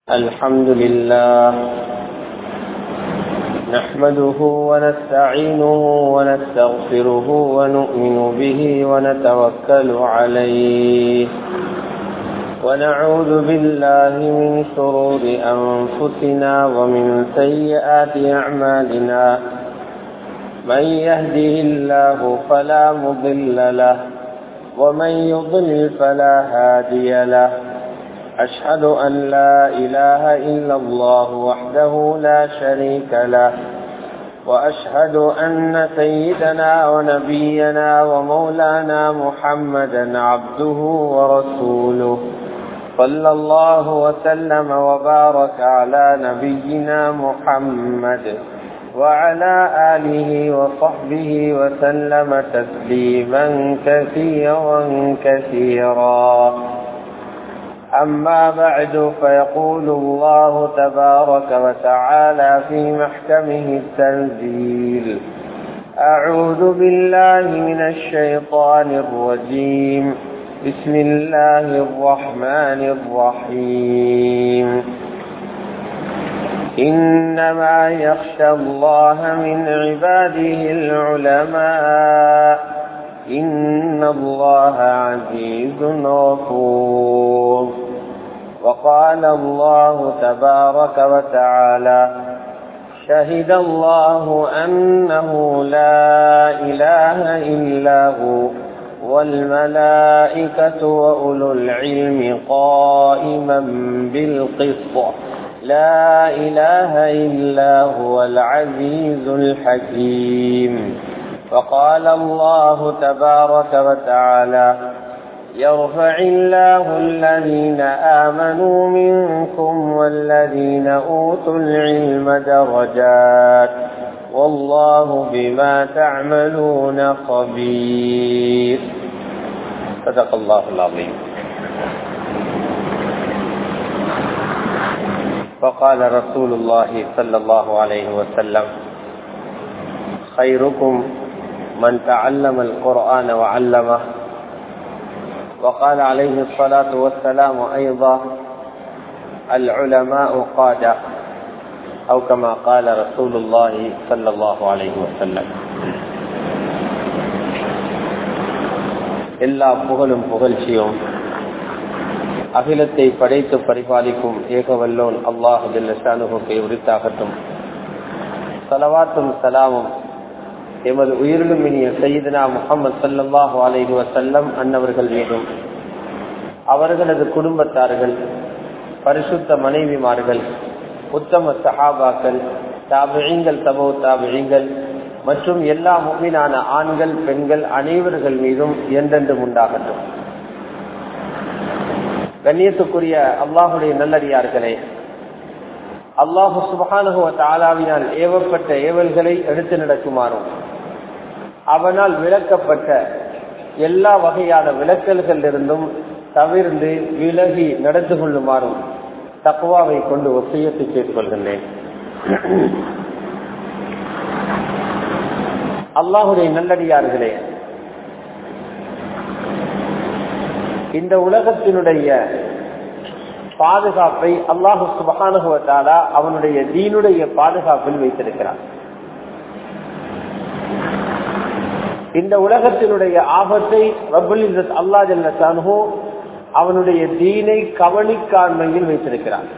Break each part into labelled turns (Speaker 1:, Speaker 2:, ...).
Speaker 1: الحمد لله نحمده ونستعينه ونستغفره ونؤمن به ونتوكل عليه ونعوذ بالله من شرور أنفسنا ومن سيئات أعمالنا من يهده الله فلا مضل له ومن يضلل فلا هادي له أشهد أن لا إله إلا الله وحده لا شريك له وأشهد أن سيدنا ونبينا ومولانا محمدا عبده ورسوله صلى الله وسلم وبارك على نبينا محمد وعلى آله وصحبه وسلم تسليما كثيرا كثيرا أما بعد فيقول الله تبارك وتعالى في محكمه التنزيل أعوذ بالله من الشيطان الرجيم بسم الله الرحمن الرحيم إنما يخشى الله من عباده العلماء إن الله عزيز غفور وقال الله تبارك وتعالى شهد الله أنه لا إله إلا هو والملائكة وأولو العلم قائما بالقسط لا إله إلا هو العزيز الحكيم وقال الله تبارك وتعالى يرفع الله الذين آمنوا منكم والذين أوتوا العلم درجات والله بما تعملون خبير صدق الله العظيم وقال رسول الله صلى الله عليه وسلم خيركم من تعلم القرآن وعلمه وقال عليه الصلاة والسلام أيضا العلماء قادة أو كما قال رسول الله صلى الله عليه وسلم எல்லா புகழும் புகழ்ச்சியும் அகிலத்தை படைத்து பரிபாலிக்கும் ஏகவல்லோன் அல்லாஹ் ஜல்லஷானுகை உரித்தாகட்டும் சலவாத்தும் சலாமும் எமது உயிரிலும் இனிய சையதுனா முகமது சல்லாஹு அலைஹி வசல்லம் அன்னவர்கள் மீதும் அவர்களது குடும்பத்தார்கள் பரிசுத்த மனைவிமார்கள் உத்தம சஹாபாக்கள் தாபிழிங்கள் சமூக தாபிழிங்கள் மற்றும் எல்லா முக்மீனான ஆண்கள் பெண்கள் அனைவர்கள் மீதும் என்றென்றும் உண்டாகட்டும் கண்ணியத்துக்குரிய அல்லாஹுடைய நல்லடியார்களே அல்லாஹு சுபகானுகுவ தாலாவினால் ஏவப்பட்ட ஏவல்களை எடுத்து நடக்குமாறும் அவனால் விளக்கப்பட்ட எல்லா வகையான விளக்கல்கள் இருந்தும் தவிர்ந்து விலகி நடந்து கொள்ளுமாறும் தக்குவாவை கொண்டு ஒசையத்தை கேட்டுக்கொள்கின்றேன் அல்லாஹுடைய நல்லடியார்களே இந்த உலகத்தினுடைய பாதுகாப்பை அல்லாஹு சுபகானுகுவத்தாலா அவனுடைய தீனுடைய பாதுகாப்பில் வைத்திருக்கிறான் இந்த உலகத்தினுடைய ஆபத்தை ரபுல் அல்லா ஜல்லு அவனுடைய தீனை கவனிக்காண்மையில் வைத்திருக்கிறான்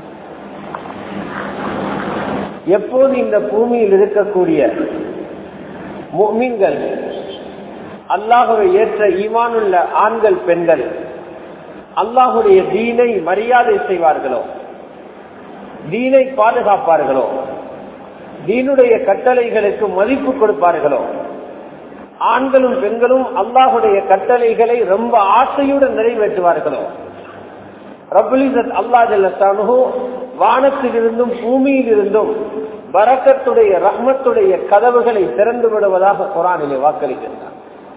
Speaker 1: எப்போது இந்த பூமியில் இருக்கக்கூடிய மீன்கள் அல்லாஹுவை ஏற்ற ஈமானுள்ள ஆண்கள் பெண்கள் அல்லாஹுடைய தீனை மரியாதை செய்வார்களோ தீனை பாதுகாப்பார்களோ தீனுடைய கட்டளைகளுக்கு மதிப்பு கொடுப்பார்களோ ஆண்களும் பெண்களும் அல்லாஹுடைய கட்டளைகளை ரொம்ப ஆசையுடன் நிறைவேற்றுவார்களோ ரபுலிசத் அல்லா ஜல்லு வானத்திலிருந்தும் பூமியில் இருந்தும் பரக்கத்துடைய ரஹ்மத்துடைய கதவுகளை திறந்து விடுவதாக குரானிலே வாக்களிக்கின்றார்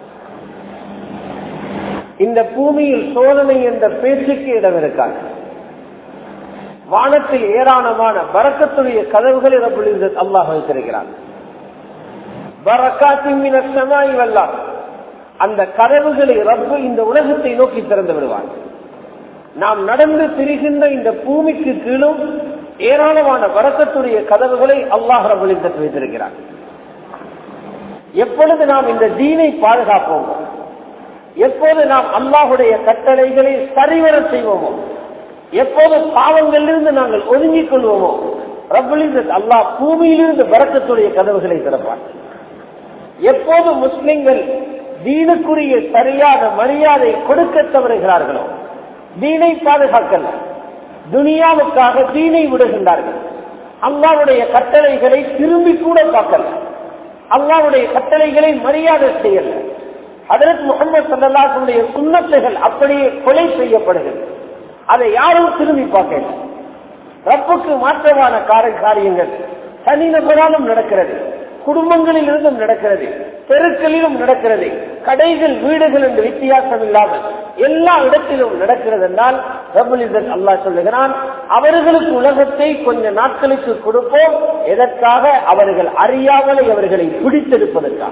Speaker 1: இந்த பூமியில் சோதனை என்ற பேச்சுக்கு இடம் இருக்காது வானத்தில் ஏராளமான பரக்கத்துடைய கதவுகளை ரபுல் அல்லாஹ் வைத்திருக்கிறார் அந்த கதவுகளை ரப்பு இந்த உலகத்தை நோக்கி திறந்து விடுவார் நாம் நடந்து திரிகின்ற இந்த பூமிக்கு கீழும் ஏராளமான வரக்கத்துடைய கதவுகளை அல்லாஹ் ரபுலித்தத் வைத்திருக்கிறார் எப்பொழுது நாம் இந்த தீனை பாதுகாப்போமோ எப்போது நாம் அல்லாஹுடைய கட்டளைகளை சரிவர செய்வோமோ எப்போது பாவங்களிலிருந்து நாங்கள் ஒதுங்கிக் கொள்வோமோ ரபுலிதத் அல்லாஹ் பூமியிலிருந்து வரக்கத்துடைய கதவுகளை திறப்பார் எப்போது முஸ்லிம்கள் தீனுக்குரிய சரியான மரியாதை கொடுக்க தவறுகிறார்களோ தீனை பாதுகாக்கல துனியாவுக்காக தீனை விடுகின்றார்கள் அல்லாவுடைய கட்டளைகளை திரும்பி கூட பார்க்கல அல்லாவுடைய கட்டளைகளை மரியாதை செய்யல அதற்கு முகமது சல்லாஹுடைய சுண்ணத்தைகள் அப்படியே கொலை செய்யப்படுகிறது அதை யாரும் திரும்பி பார்க்கல ரப்புக்கு மாற்றமான காரியங்கள் தனிநபராலும் நடக்கிறது குடும்பங்களில் இருந்தும் நடக்கிறது தெருக்களிலும் நடக்கிறது கடைகள் வீடுகள் என்று வித்தியாசம் இல்லாமல் எல்லா இடத்திலும் நடக்கிறது என்றால் ரபுலிசன் அல்லாஹ் சொல்லுகிறான் அவர்களுக்கு உலகத்தை கொஞ்ச நாட்களுக்கு கொடுப்போம் எதற்காக அவர்கள் அறியாமலே அவர்களை பிடித்தெடுப்பதற்காக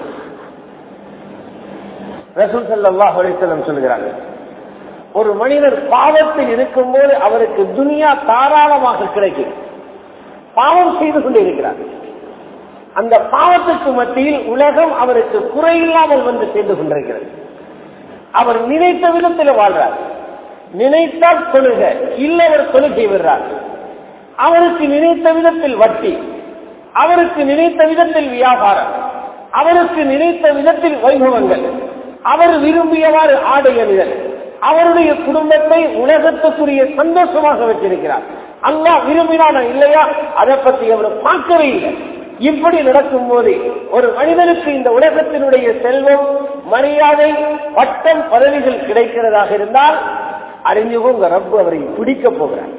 Speaker 1: ரசூல் சல்லாஹ் அலிசல்லம் சொல்லுகிறார்கள் ஒரு மனிதர் பாவத்தில் இருக்கும் போது அவருக்கு துனியா தாராளமாக கிடைக்கும் பாவம் செய்து கொண்டிருக்கிறார் அந்த பாவத்துக்கு மத்தியில் உலகம் அவருக்கு குறையில்லாமல் வந்து சேர்ந்து கொண்டிருக்கிறது அவர் நினைத்த விதத்தில் வாழ்றார் நினைத்தால் தொழுக இல்லை அவர் தொழுகை விடுறார் அவருக்கு நினைத்த விதத்தில் வட்டி அவருக்கு நினைத்த விதத்தில் வியாபாரம் அவருக்கு நினைத்த விதத்தில் வைபவங்கள் அவர் விரும்பியவாறு ஆடை அணிதல் அவருடைய குடும்பத்தை உலகத்துக்குரிய சந்தோஷமாக வச்சிருக்கிறார் அல்லா விரும்பினானா இல்லையா அதை பத்தி அவர் பார்க்கவே இல்லை இப்படி நடக்கும் போது ஒரு மனிதனுக்கு இந்த உலகத்தினுடைய செல்வம் மரியாதை பட்டம் பதவிகள் கிடைக்கிறதாக இருந்தால் அறிஞ்சுகோங்க ரப்பு அவரை பிடிக்க போகிறார்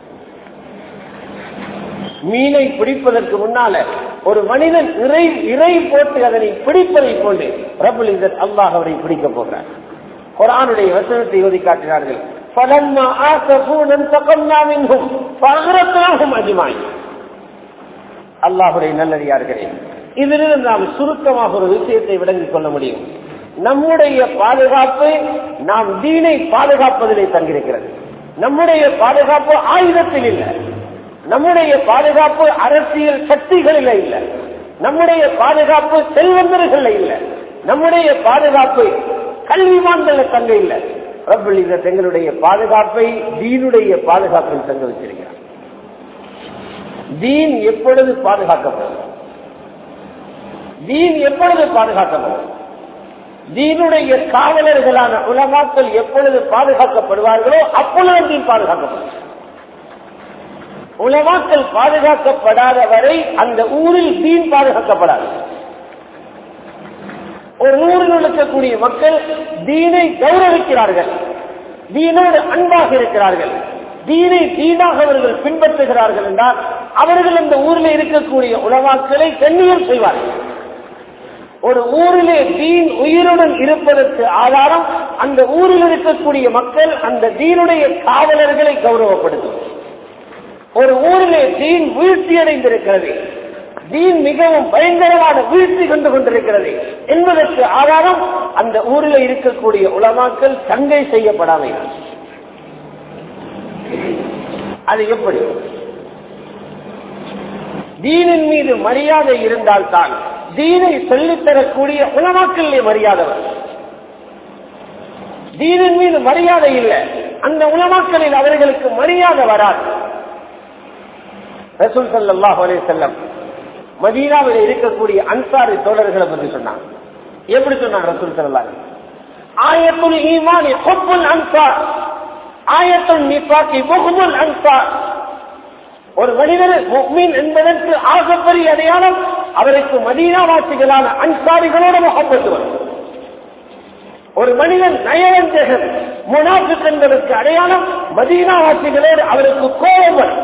Speaker 1: மீனை பிடிப்பதற்கு முன்னால ஒரு மனிதன் இறை இறை போட்டு அதனை பிடிப்பதை போன்று ரபுல் இசத் அல்லாஹ் அவரை பிடிக்க போகிறார் குரானுடைய வசனத்தை ஓதி காட்டினார்கள் فَلَمَّا آسَفُونَا انتَقَمْنَا مِنْهُمْ فَأَغْرَقْنَاهُمْ أَجْمَعِينَ அல்லாஹுடைய நல்லடியார்களே இதிலிருந்து நாம் சுருக்கமாக ஒரு விஷயத்தை விளங்கிக் கொள்ள முடியும் நம்முடைய பாதுகாப்பு நாம் தீனை பாதுகாப்பதிலே தங்கியிருக்கிறது நம்முடைய பாதுகாப்பு ஆயுதத்தில் இல்லை நம்முடைய பாதுகாப்பு அரசியல் சக்திகளில் இல்லை நம்முடைய பாதுகாப்பு செல்வந்தர்கள் இல்லை நம்முடைய பாதுகாப்பு கல்விமான்கள் தங்க இல்லை ரப்பல் இந்த எங்களுடைய பாதுகாப்பை தீனுடைய பாதுகாப்பில் தங்க வச்சிருக்கிறார் தீன் எப்பொழுது பாதுகாக்கப்படும் தீன் எப்பொழுது பாதுகாக்கப்படும் தீனுடைய காவலர்களான உலமாக்கள் எப்பொழுது பாதுகாக்கப்படுவார்களோ அப்பொழுது தீன் பாதுகாக்கப்படும் உலமாக்கள் பாதுகாக்கப்படாத வரை அந்த ஊரில் தீன் பாதுகாக்கப்படாது ஒரு ஊரில் இருக்கக்கூடிய மக்கள் தீனை கௌரவிக்கிறார்கள் தீனோடு அன்பாக இருக்கிறார்கள் தீனை தீனாக அவர்கள் பின்பற்றுகிறார்கள் என்றால் அவர்கள் அந்த ஊரில் இருக்கக்கூடிய உலமாக்களை கண்ணியம் செய்வார்கள் ஒரு ஊரிலே தீன் உயிருடன் இருப்பதற்கு ஆதாரம் அந்த ஊரில் இருக்கக்கூடிய மக்கள் அந்த தீனுடைய காவலர்களை கௌரவப்படுத்தும் ஒரு ஊரிலே தீன் வீழ்ச்சி அடைந்திருக்கிறது தீன் மிகவும் பயங்கரமான வீழ்ச்சி கொண்டு கொண்டிருக்கிறது என்பதற்கு ஆதாரம் அந்த ஊரில் இருக்கக்கூடிய உலமாக்கள் சங்கை செய்யப்படாமை அது எப்படி தீனின் மீது மரியாதை இருந்தால்தான் தீனை சொல்லித்தரக்கூடிய உலமாக்களிலே மரியாதை வரும் தீனின் மீது மரியாதை இல்லை அந்த உலமாக்களில் அவர்களுக்கு மரியாதை வராது ரசூல் சல்லாஹ் அலே செல்லம் மதீனாவில் இருக்கக்கூடிய அன்சாரி தோழர்களை பற்றி சொன்னாங்க எப்படி சொன்னாங்க ரசூல் சல்லாஹ் ஆயத்துல் ஈமானி ஹுப்புல் அன்சார் ஆயத்துல் நிபாக்கி முகமுல் அன்சார் ஒரு மனிதர் முக்மீன் என்பதற்கு ஆகப்பெரிய அடையாளம் அவருக்கு மதீனாவாசிகளான அன்சாரிகளோட முகப்பட்டு வரும் ஒரு மனிதன் நயவஞ்சகன் முனாஃபிக் என்பதற்கு அடையாளம் மதீனாவாசிகளோடு அவருக்கு கோபம் வரும்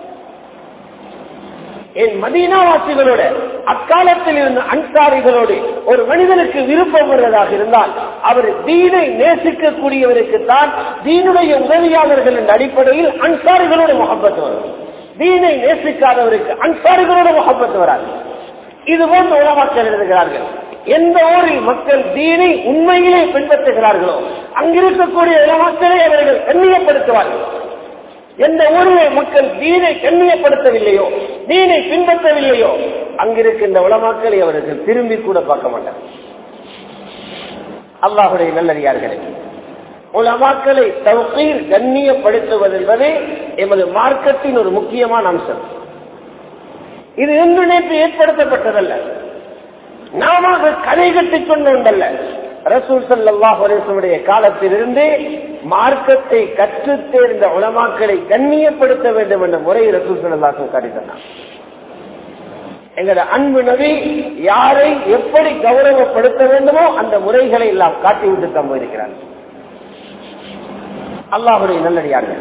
Speaker 1: என் மதீனாவாசிகளோட அக்காலத்தில் இருந்த அன்சாரிகளோடு ஒரு மனிதனுக்கு விருப்பம் வருவதாக இருந்தால் அவர் தீனை நேசிக்கக்கூடியவருக்கு தான் தீனுடைய உதவியாளர்கள் என்ற அடிப்படையில் அன்சாரிகளோட முகப்பத்து வரும் தீனை நேசிக்காதவருக்கு அன்சாரிகளோட முகப்பத்து வராது இது போன்ற உலமாக்கள் எழுதுகிறார்கள் எந்த ஊரில் மக்கள் தீனை உண்மையிலே பின்பற்றுகிறார்களோ அங்கிருக்கக்கூடிய உலமாக்களை அவர்கள் கண்ணியப்படுத்துவார்கள் எந்த ஊரிலே மக்கள் தீனை கண்ணியப்படுத்தவில்லையோ தீனை பின்பற்றவில்லையோ அங்கிருக்கின்ற உலமாக்களை அவர்கள் திரும்பி கூட பார்க்க மாட்டார் அல்லாஹுடைய நல்லடியார்களே உலமாக்களை தவக்கீர் கண்ணியப்படுத்துவது என்பது எமது மார்க்கத்தின் ஒரு முக்கியமான அம்சம் இது இன்று நேற்று ஏற்படுத்தப்பட்டதல்ல நாம கதை கட்டி சொன்ன ஒன்றல்ல ரசூல் சல்லாஹ் அலிசனுடைய காலத்திலிருந்து மார்க்கத்தை கற்று தேர்ந்த உலமாக்களை கண்ணியப்படுத்த வேண்டும் என்ற முறையை ரசூல் சல்லாஹும் காட்டித்தனார் எங்களோட அன்பு நபி யாரை எப்படி கௌரவப்படுத்த வேண்டுமோ அந்த முறைகளை எல்லாம் காட்டிவிட்டு தான் போயிருக்கிறார் அல்லாஹுடைய நல்லடியார்கள்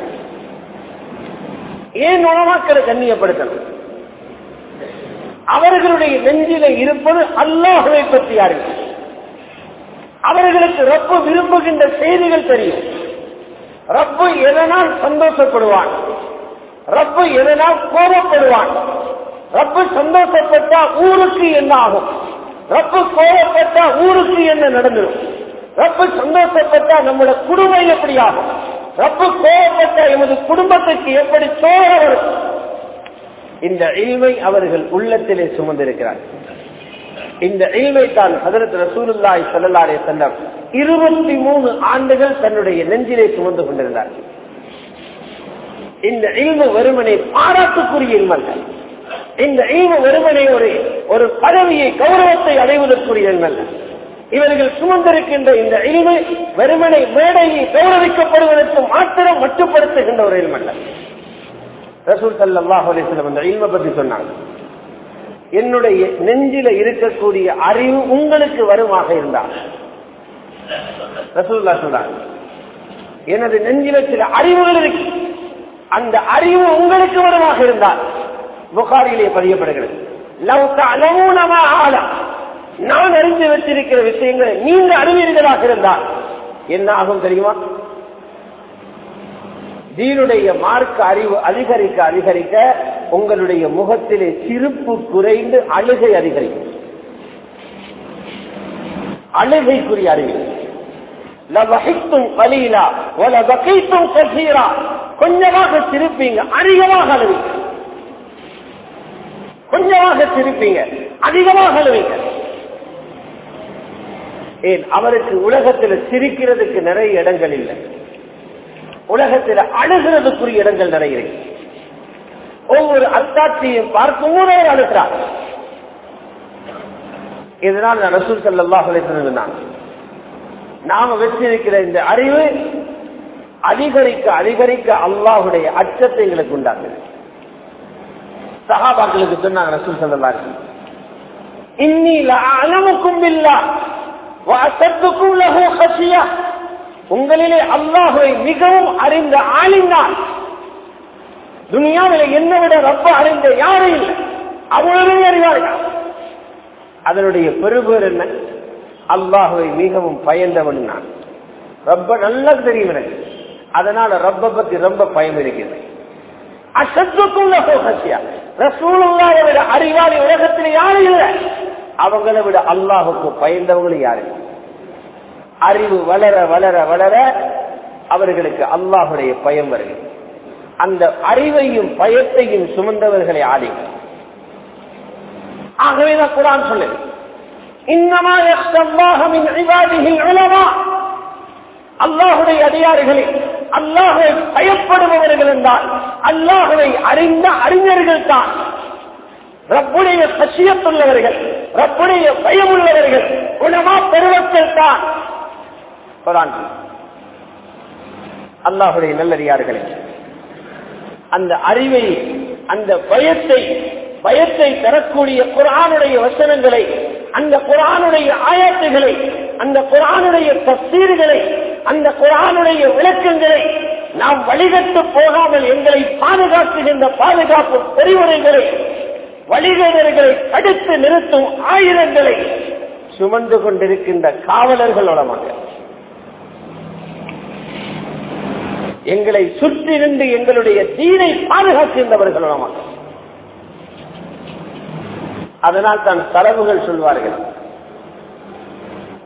Speaker 1: ஏன் உணவாக்களை கண்ணியப்படுத்தணும் அவர்களுடைய நெஞ்சில இருப்பது அல்லாஹுவை பற்றி அறிவு அவர்களுக்கு ரப்பு விரும்புகின்ற செய்திகள் தெரியும் ரப்பு எதனால் சந்தோஷப்படுவான் ரப்பு எதனால் கோபப்படுவான் ரப்பு சந்தோஷப்பட்டா ஊருக்கு என்ன ஆகும் ரப்பு கோபப்பட்டா ஊருக்கு என்ன நடந்துடும் ரப்பு சந்தோஷப்பட்டா நம்மளோட குடும்பம் எப்படி ஆகும் ரப்பு கோபப்பட்டா எமது குடும்பத்துக்கு எப்படி சோழ வரும் இந்த இல்மை அவர்கள் உள்ளத்திலே சுமந்திருக்கிறார் இந்த இல்மை தான் ஹதரத் ரசூலுல்லாய் சல்லல்லாரே செல்லம் இருபத்தி மூணு ஆண்டுகள் தன்னுடைய நெஞ்சிலே சுமந்து கொண்டிருந்தார் இந்த இல்மு வெறுமனை பாராட்டுக்குரிய இல்மல்ல இந்த இல்மு வெறுமனை ஒரு ஒரு பதவியை கௌரவத்தை அடைவதற்குரிய இல்மல்ல இவர்கள் சுமந்திருக்கின்ற இந்த இல்மு வெறுமனை மேடையை கௌரவிக்கப்படுவதற்கு மாத்திரம் மட்டுப்படுத்துகின்ற ஒரு இல்மல்ல ரசூல் சல்லாஹ் அலிஸ்லம் அந்த இல்ம பத்தி சொன்னாங்க என்னுடைய நெஞ்சில இருக்கக்கூடிய அறிவு உங்களுக்கு வருமாக இருந்தால் ரசூல்லா சொன்னாங்க எனது நெஞ்சில சில அறிவுகள் இருக்கு அந்த அறிவு உங்களுக்கு வருமாக இருந்தால் புகாரிலே பதியப்படுகிறது நான் அறிந்து வச்சிருக்கிற விஷயங்களை நீங்க அறிவீர்களாக இருந்தால் என்ன ஆகும் தெரியுமா தீனுடைய மார்க்க அறிவு அதிகரிக்க அதிகரிக்க உங்களுடைய முகத்திலே சிரிப்பு குறைந்து அழுகை அதிகரிக்கும் அழுகைக்குரிய அறிவு கலீலா கசீரா கொஞ்சமாக சிரிப்பீங்க அதிகமாக அழுவீங்க கொஞ்சமாக சிரிப்பீங்க அதிகமாக அழுவீங்க ஏன் அவருக்கு உலகத்தில் சிரிக்கிறதுக்கு நிறைய இடங்கள் இல்லை உலகத்தில் அழுகிறதுக்குரிய இடங்கள் நிறைய இருக்கு ஒவ்வொரு அத்தாட்சியும் பார்க்கும் போது அவர் அழுகிறார் இதனால் நான் ரசூல் சல்லாஹ் சொன்னாங்க நாம வச்சிருக்கிற இந்த அறிவு அதிகரிக்க அதிகரிக்க அல்லாஹுடைய அச்சத்தை எங்களுக்கு உண்டாக்குது சகாபாக்களுக்கு சொன்னாங்க ரசூல் சல்லா இன்னி அலமுக்கும் இல்லா சத்துக்கும் லகு ஹசியா உங்களிலே அல்லாஹுவை மிகவும் அறிந்த ஆளிந்தான் துனியாவில் என்ன விட ரொம்ப அறிந்த யாரும் இல்லை அவ்வளவே அறிவார்கள் அதனுடைய பெருபேர் என்ன அல்லாஹுவை மிகவும் பயந்தவன் நான் ரொம்ப நல்லா தெரியும் எனக்கு அதனால ரப்ப பத்தி ரொம்ப பயம் இருக்கிறது அசத்துக்குள்ள ஹசியா ரசூலுல்லாவை விட அறிவாளி உலகத்தில் யாரும் இல்லை அவங்களை விட அல்லாஹுக்கு பயந்தவங்களும் யாரும் அறிவு வளர வளர வளர அவர்களுக்கு அல்லாஹுடைய பயம் வருகிறது அந்த அறிவையும் பயத்தையும் சுமந்தவர்களை ஆடி ஆகவேதான் குரான் சொல்லுது இன்னமா அல்லாஹுடைய அதிகாரிகளை அல்லாஹை பயப்படுபவர்கள் என்றால் அல்லாஹுவை அறிந்த அறிஞர்கள் தான் ரப்புடைய சசியத்துள்ளவர்கள் ரப்புடைய பயமுள்ளவர்கள் குணமா பெருவத்தில் தான் அல்லாஹுடைய நல்லறியார்களே அந்த அறிவை அந்த பயத்தை பயத்தை தரக்கூடிய குரானுடைய வசனங்களை அந்த குரானுடைய ஆயத்துகளை அந்த குரானுடைய தஸ்தீர்களை அந்த குரானுடைய விளக்கங்களை நாம் வழிகட்டு போகாமல் எங்களை பாதுகாத்துகின்ற பாதுகாப்பு பொறிமுறைகளை வழிகேடர்களை தடுத்து நிறுத்தும் ஆயுதங்களை சுமந்து கொண்டிருக்கின்ற காவலர்கள் உலமாக எங்களை சுற்றி நின்று எங்களுடைய தீனை பாதுகாக்கின்றவர்கள் உலமாக அதனால் தான் தரவுகள் சொல்வார்கள்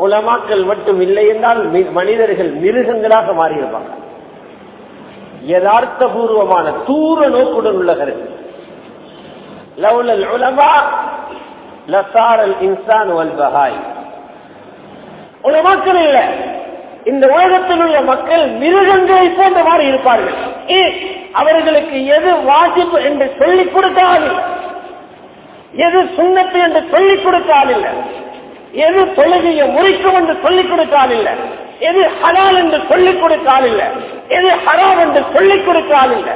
Speaker 1: உலமாக்கள் மட்டும் இல்லை என்றால் மி- மனிதர்கள் மிருகங்களாக மாறியிருப்பாங்க யதார்த்த பூர்வமான தூர நோக்குடன் உள்ள கருத்து லவுலல் உலமா லசாரல் இன்சான் வல் பஹாய் உலமாக்கள் இல்ல இந்த உலகத்தில் உள்ள மக்கள் மிருகங்களை போன்ற மாதிரி இருப்பார்கள் ஏன் அவர்களுக்கு எது வாஜிப் என்று சொல்லிக் கொடுத்தால் எது சுண்ணத்து என்று சொல்லிக் கொடுத்தால் இல்லை எது தொழுகையை முறிக்கும் என்று சொல்லிக் கொடுத்தால் இல்லை எது ஹலால் என்று சொல்லிக் கொடுத்தால் இல்லை எது ஹராம் என்று சொல்லிக் கொடுத்தால் இல்லை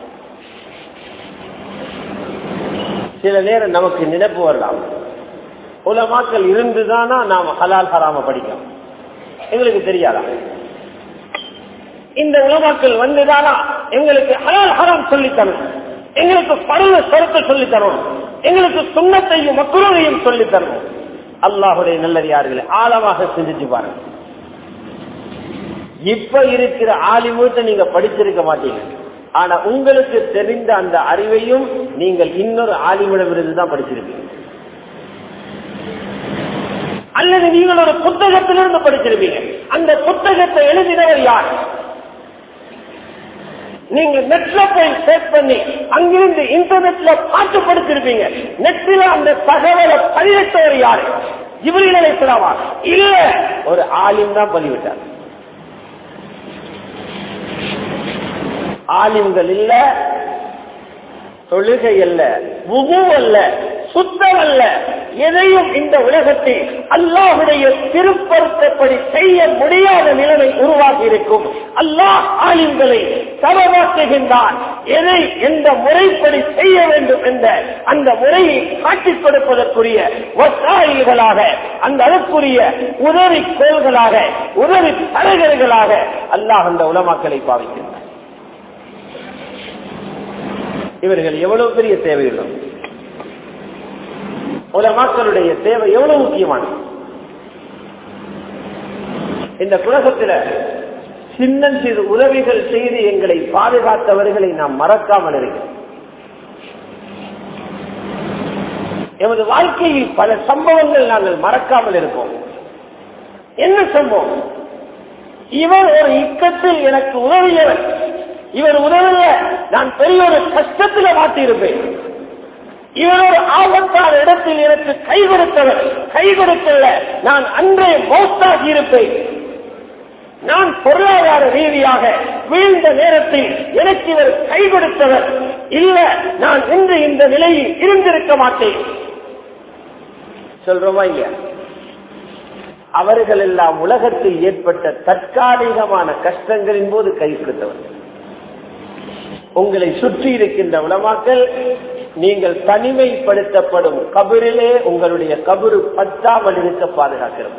Speaker 1: சில நேரம் நமக்கு நினைப்பு வரலாம் உலமாக்கள் இருந்துதானா நாம் ஹலால் ஹராம படிக்கணும் எங்களுக்கு தெரியாதா இந்த உலமாக்கள் வந்துதானா எங்களுக்கு ஹலால் ஹராம் சொல்லித் தரணும் எங்களுக்கு பருவ சொரத்தை சொல்லித் தரணும் எங்களுக்கு சுண்ணத்தையும் மக்களையும் சொல்லித் தரணும் அல்லாஹுடைய நல்லடியார்களை ஆழமாக சிந்திச்சு பாருங்க இப்ப இருக்கிற ஆலிமூட்ட நீங்க படிச்சிருக்க மாட்டீங்க ஆனா உங்களுக்கு தெரிந்த அந்த அறிவையும் நீங்கள் இன்னொரு ஆலிமிடமிருந்து தான் படிச்சிருப்பீங்க அல்லது நீங்கள் ஒரு புத்தகத்திலிருந்து படிச்சிருப்பீங்க அந்த புத்தகத்தை எழுதினவர் யார் நீங்க நெட்ல போய் சேர்ச் பண்ணி அங்கிருந்து இன்டர்நெட்ல பாட்டு படிச்சிருப்பீங்க நெட்ல அந்த தகவலை பதிவிட்டவர் யாரு இவரி நினைக்கலாமா இல்ல ஒரு ஆலிம் தான் பதிவிட்டார் ஆலிம்கள் இல்ல தொழுகை அல்ல உகு அல்ல சுத்தம் அல்ல எதையும் இந்த உலகத்தில் அல்லாஹுடைய திருப்பருத்தப்படி செய்ய முடியாத நிலைமை உருவாகி இருக்கும் அல்லாஹ் ஆலிம்களை சமமாக்குகின்றான் எதை எந்த முறைப்படி செய்ய வேண்டும் என்ற அந்த முறையை காட்டிக் கொடுப்பதற்குரிய வசாயில்களாக அந்த அதற்குரிய உதவி கோள்களாக உதவி தரகர்களாக அல்லாஹ் அந்த உலமாக்களை பாவிக்கின்றார் இவர்கள் எவ்வளவு பெரிய தேவை உள்ளது உலமாக்களுடைய தேவை எவ்வளவு முக்கியமானது இந்த குலகத்துல சின்னஞ்சிறு உதவிகள் செய்து எங்களை பாதுகாத்தவர்களை நாம் மறக்காமல் இருக்கிறோம் எமது வாழ்க்கையில் பல சம்பவங்கள் நாங்கள் மறக்காமல் இருப்போம் என்ன சம்பவம் இவர் ஒரு இக்கத்தில் எனக்கு உதவியவர் இவர் உதவிய நான் பெரிய ஒரு கஷ்டத்துல மாட்டியிருப்பேன் இவர் ஒரு ஆபத்தான இடத்தில் எனக்கு கை கொடுத்தவர் கை கொடுக்கல நான் அன்றே மௌத்தாகி இருப்பேன் நான் பொருளாதார ரீதியாக வீழ்ந்த நேரத்தில் எனக்கு இவர் கை கொடுத்தவர் இல்ல நான் இன்று இந்த நிலையில் இருந்திருக்க மாட்டேன் சொல்றோமா இல்லையா அவர்கள் எல்லாம் உலகத்தில் ஏற்பட்ட தற்காலிகமான கஷ்டங்களின் போது கை கொடுத்தவர் உங்களை சுற்றி இருக்கின்ற உலமாக்கள் நீங்கள் தனிமைப்படுத்தப்படும் கபரிலே உங்களுடைய கபரு பத்தாமல் இருக்க பாதுகாக்கிறது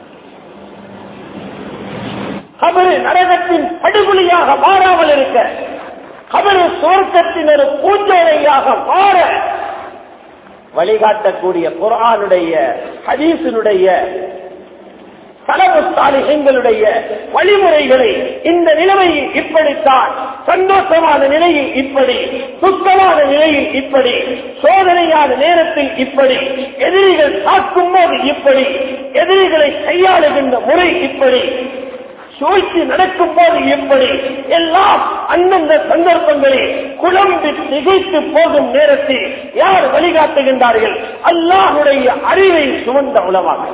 Speaker 1: கபரு நரகத்தின் படுகொலியாக மாறாமல் இருக்க கபரு சுவர்க்கத்தின் ஒரு பூஞ்சோலையாக மாற வழிகாட்டக்கூடிய குரானுடைய ஹதீசனுடைய தலவு சாலிகளுடைய வழிமுறைகளை இந்த நிலைமையில் இப்படித்தான் சந்தோஷமான நிலையில் இப்படி சுத்தமான நிலையில் இப்படி சோதனையான நேரத்தில் இப்படி எதிரிகள் தாக்கும் போது இப்படி எதிரிகளை கையாளுகின்ற முறை இப்படி சூழ்ச்சி நடக்கும் போது எப்படி எல்லாம் அந்தந்த சந்தர்ப்பங்களில் குழம்பு திகைத்து போகும் நேரத்தில் யார் வழிகாட்டுகின்றார்கள் அல்லாஹுடைய அறிவை சுமந்த உலமாக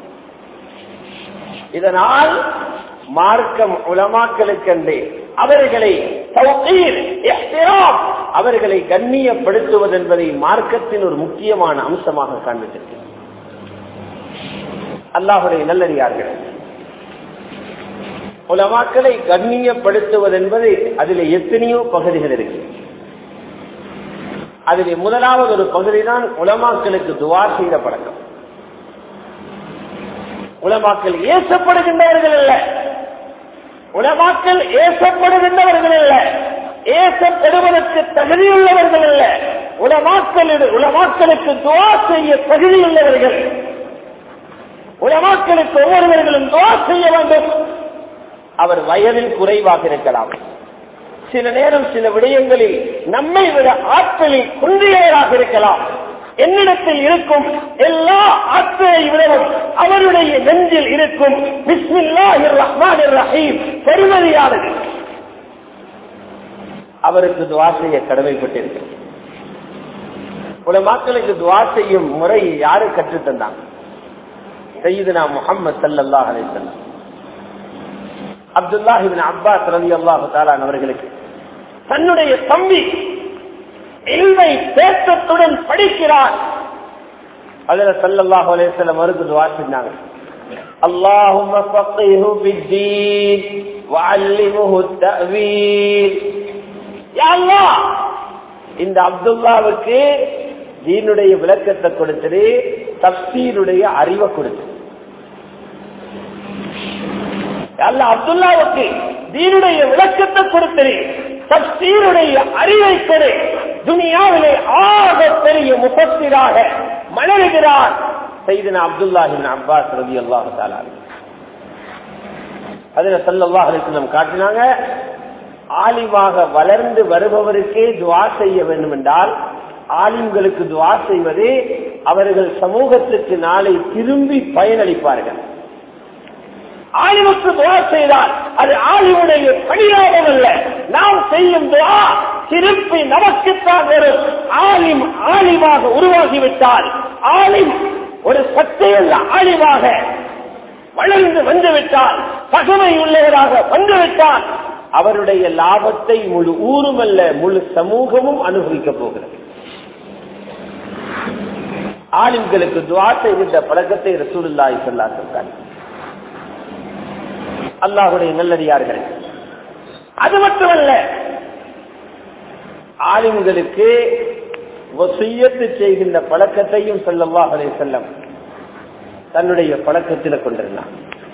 Speaker 1: இதனால் மார்க்கம் உலமாக்களுக்கென்றே அவர்களை தௌகீர், இஹ்திராம், அவர்களை கண்ணியப்படுத்துவது என்பதை மார்க்கத்தின் ஒரு முக்கியமான அம்சமாக காண்பித்திருக்கிறது அல்லாஹுடைய நல்லடியார்கள் உலமாக்களை கண்ணியப்படுத்துவது என்பது அதில் எத்தனையோ பகுதிகள் இருக்கு அதில் முதலாவது ஒரு பகுதி தான் உலமாக்களுக்கு துவா செய்த பழக்கம் உலமாக்கள் ஏசப்படுகின்றவர்கள் அல்ல உலமாக்கள் ஏசப்படுகின்றவர்கள் அல்ல ஏசப்படுவதற்கு தகுதியுள்ளவர்கள் அல்ல உலமாக்கள் உலமாக்களுக்கு துவா செய்ய தகுதியுள்ளவர்கள் உலமாக்களுக்கு ஒவ்வொருவர்களும் துவா செய்ய வேண்டும் அவர் வயதில் குறைவாக இருக்கலாம் சில நேரம் சில விடயங்களில் நம்மை விட ஆற்றலில் குன்றியவராக இருக்கலாம் என்னிடத்தில் இருக்கும் எல்லா ஆற்றலை விடவும் அவருடைய நெஞ்சில் இருக்கும் பிஸ்மில்லாஹிர் ரஹ்மானிர் ரஹீம் பெருமதியானது அவருக்கு துவா செய்ய கடமைப்பட்டிருக்கிறது உலமாக்களுக்கு துவா செய்யும் முறை யாரு கற்றுத் தந்தாங்க சையீதுனா முகமது சல்லல்லாஹ் அலைஹிஸ்ஸலாம் அப்துல்லாஹிபின் அப்பாஸ் ரவி அல்லாஹு தாலான் அவர்களுக்கு தன்னுடைய தம்பி இல்மை தேட்டத்துடன் படிக்கிறார் அதுல சல்லல்லாஹு அலைஹிஸ்ஸலாம் அவருக்கு துவா செஞ்சாங்க اللهم فقهه في الدين وعلمه التأويل يا الله இந்த அப்துல்லாவுக்கு தீனுடைய விளக்கத்தை கொடுத்துரு தப்சீருடைய அறிவை கொடுத்து அல்ல அப்துல்லாவுக்கு தீனுடைய விளக்கத்தை கொடுத்துரு தப்சீருடைய அறிவை கொடு துனியாவிலே ஆக பெரிய முகத்திராக மலர்கிறார் செய்தன அப்துல்லாஹின் அப்பாஸ் ரவி அல்லாஹு தாலான் அதுல சல்லல்லாஹ் அலிஸ்லம் காட்டினாங்க ஆலிமாக வளர்ந்து வருபவருக்கே துவா செய்ய வேண்டும் என்றால் ஆலிம்களுக்கு துவா செய்வது அவர்கள் சமூகத்துக்கு நாளை திரும்பி பயனளிப்பார்கள் ஆலிமுக்கு துவா செய்தால் அது ஆலிமுடைய பணியாகம் அல்ல நாம் செய்யும் துவா திருப்பி நமக்குத்தான் வரும் ஆலிம் ஆலிமாக உருவாகிவிட்டால் ஆலிம் ஒரு சக்தியுள்ள ஆலிமாக வளர்ந்து வந்துவிட்டால் பசுமை உள்ளவராக வந்துவிட்டால் அவருடைய லாபத்தை முழு ஊரும் அல்ல முழு சமூகமும் அனுபவிக்க போகிறது ஆலிம்களுக்கு துவா செய்கின்ற பழக்கத்தை ரசூலுல்லாஹி ஸல்லல்லாஹு அலைஹி வஸல்லம் அல்லாஹ்வுடைய நல்லடியார்கள் அது மட்டுமல்ல ஆலிம்களுக்கு வசியத்து செய்கின்ற பழக்கத்தையும் ஸல்லல்லாஹு அலைஹி வஸல்லம் தன்னுடைய பழக்கத்தில் கொண்டிருந்தார்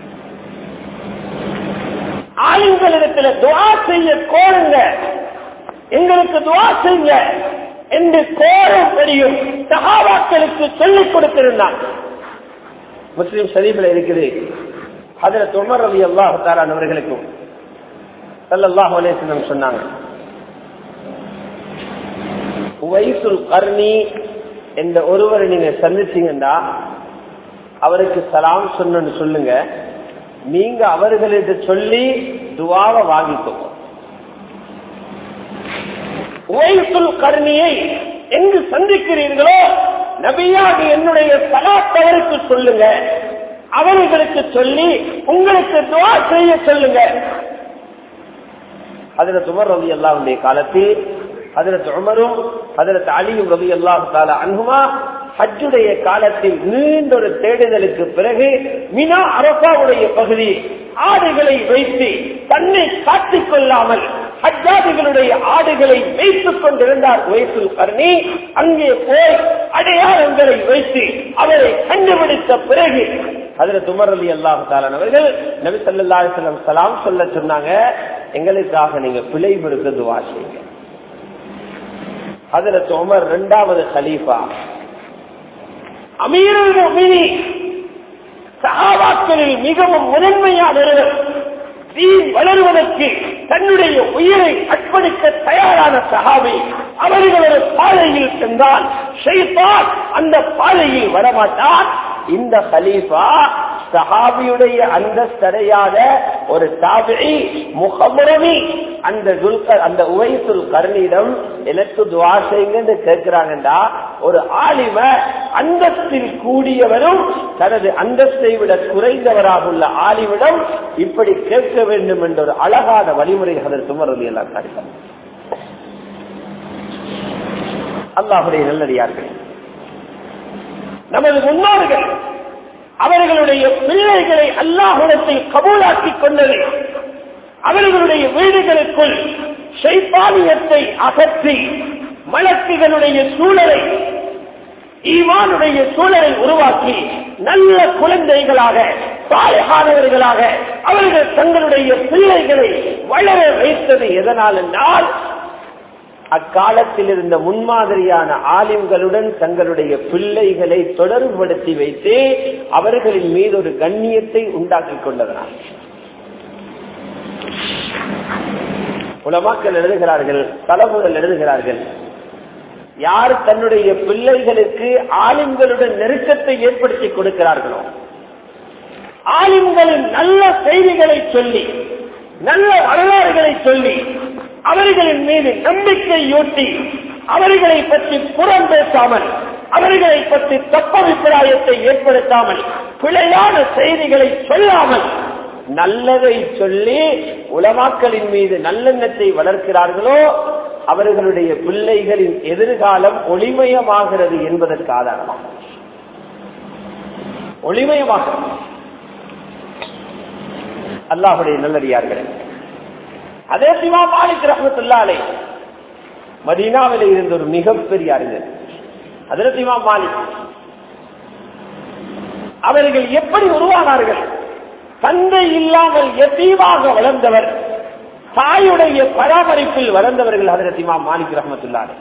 Speaker 1: ஆளுங்களிடத்துல துவா செய்ய கோருங்க எங்களுக்கு துவா செய்ய என்று கோரும் தெரியும் சகாபாக்களுக்கு சொல்லிக் கொடுத்திருந்தான் முஸ்லிம் ஷரீஃபில் இருக்குது அதுல துமர் அலி அல்லாஹ் தாரான் அவர்களுக்கும் சல்லல்லாஹு அலேசனம் சொன்னாங்க வயசுல் கர்ணி என்ற ஒருவரை நீங்க சந்திச்சீங்கன்னா அவருக்கு சலாம் சொன்னு சொல்லுங்க நீங்க அவர்களிட்ட சொல்லி துவாவை வாங்கிக்கோங்க உவைசுல் கருணியை எங்கு சந்திக்கிறீர்களோ நபியாக என்னுடைய சலாத்தவருக்கு சொல்லுங்க அவர்களுக்கு சொல்லி உங்களுக்கு துவா செய்ய சொல்லுங்க அதுல துமர் ரவி அல்லாவுடைய காலத்தில் அதற்கு உமரும் அதற்கு அலியும் ரவி அல்லாஹு தாலா அன்புமா ஹஜ்ஜுடைய காலத்தில் நீண்ட ஒரு தேடுதலுக்கு பிறகு மினா அரபாவுடைய பகுதி ஆடுகளை வைத்து தன்னை காட்டிக் கொள்ளாமல் ஹஜ்ஜாதிகளுடைய ஆடுகளை வைத்துக் கொண்டிருந்தார் வயசுல் கர்ணி அங்கே போய் அடையாளங்களை வைத்து அவரை கண்டுபிடித்த பிறகு அதுல துமர் அலி அல்லாஹு தாலான் அவர்கள் நபி சல்லா அலிஸ்லாம் சலாம் சொல்ல சொன்னாங்க எங்களுக்காக நீங்க பிழை பொறுக்க துவா செய்யுங்க அதுல உமர் இரண்டாவது ஹலீஃபா அமீரல் முஃமினி சஹாபாக்களில் மிகவும் முதன்மையானவர் தீன் வளருவதற்கு தன்னுடைய உயிரை அர்ப்பணிக்க தயாரான சஹாபி அவர்கள் ஒரு பாதையில் சென்றால் ஷைத்தான் அந்த பாதையில் வரமாட்டான் இந்த ஹலீஃபா சஹாபியுடைய அந்தஸ்தடையாத ஒரு தாபிரி முகமுரமி அந்த துல்கர் அந்த உவைசுல் கர்ணியிடம் எனக்கு துவா செய்யுங்கன்னு கேட்கிறாங்கடா ஒரு ஆலிம அந்தஸ்தில் கூடியவரும் தனது அந்தஸ்தை விட குறைந்தவராக உள்ள ஆலிமிடம் இப்படி கேட்க வேண்டும் என்ற ஒரு அழகான வழிமுறை அதற்கு மறுபடி எல்லாம் காட்டினார் அல்லாஹுடைய நல்லடியார்கள் நமது முன்னோர்கள் அவர்களுடைய பிள்ளைகளை அல்லாஹுடத்தை கபூலாக்கிக் கொண்டது அவர்களுடைய வீடுகளுக்குள் ஷைப்பானியத்தை அகற்றி மலக்குகளுடைய சூழலை ஈமானுடைய சூழலை உருவாக்கி நல்ல குழந்தைகளாக சாலைகானவர்களாக அவர்கள் தங்களுடைய பிள்ளைகளை வளர வைத்தது எதனால் என்றால் அக்காலத்தில் இருந்த முன்மாதிரியான ஆலிம்களுடன் தங்களுடைய பிள்ளைகளை தொடர்புபடுத்தி வைத்து அவர்களின் மீது ஒரு கண்ணியத்தை உண்டாக்கி கொண்டதனால் உலமாக்கள் எழுதுகிறார்கள் தலைமுறை எழுதுகிறார்கள் யார் தன்னுடைய பிள்ளைகளுக்கு ஆலிம்களுடன் நெருக்கத்தை ஏற்படுத்தி கொடுக்கிறார்களோ ஆலிம்களின் நல்ல செய்திகளை சொல்லி நல்ல வரலாறுகளை சொல்லி அவர்களின் மீது நம்பிக்கையூட்டி அவர்களை பற்றி புறம் பேசாமல் அவர்களை பற்றி தப்பபிப்பிராயத்தை ஏற்படுத்தாமல் பிழையான செய்திகளை சொல்லாமல் நல்லதை சொல்லி உலமாக்களின் மீது நல்லெண்ணத்தை வளர்க்கிறார்களோ அவர்களுடைய பிள்ளைகளின் எதிர்காலம் ஒளிமயமாகிறது என்பதற்கு ஆதாரமாகும் ஒளிமயமாகிறது அல்லாஹுடைய நல்லடியார்களே அதே சிவா மாலிக் ரஹமத்துல்லாலே மதீனாவில் இருந்த ஒரு மிகப்பெரிய அறிஞர் அதில் சிவா மாலிக் அவர்கள் எப்படி உருவானார்கள் தந்தை இல்லாமல் எத்தீவாக வளர்ந்தவர் தாயுடைய பராமரிப்பில் வளர்ந்தவர்கள் ஹதரத் இமாம் மாலிக் ரஹமத்துல்லாலே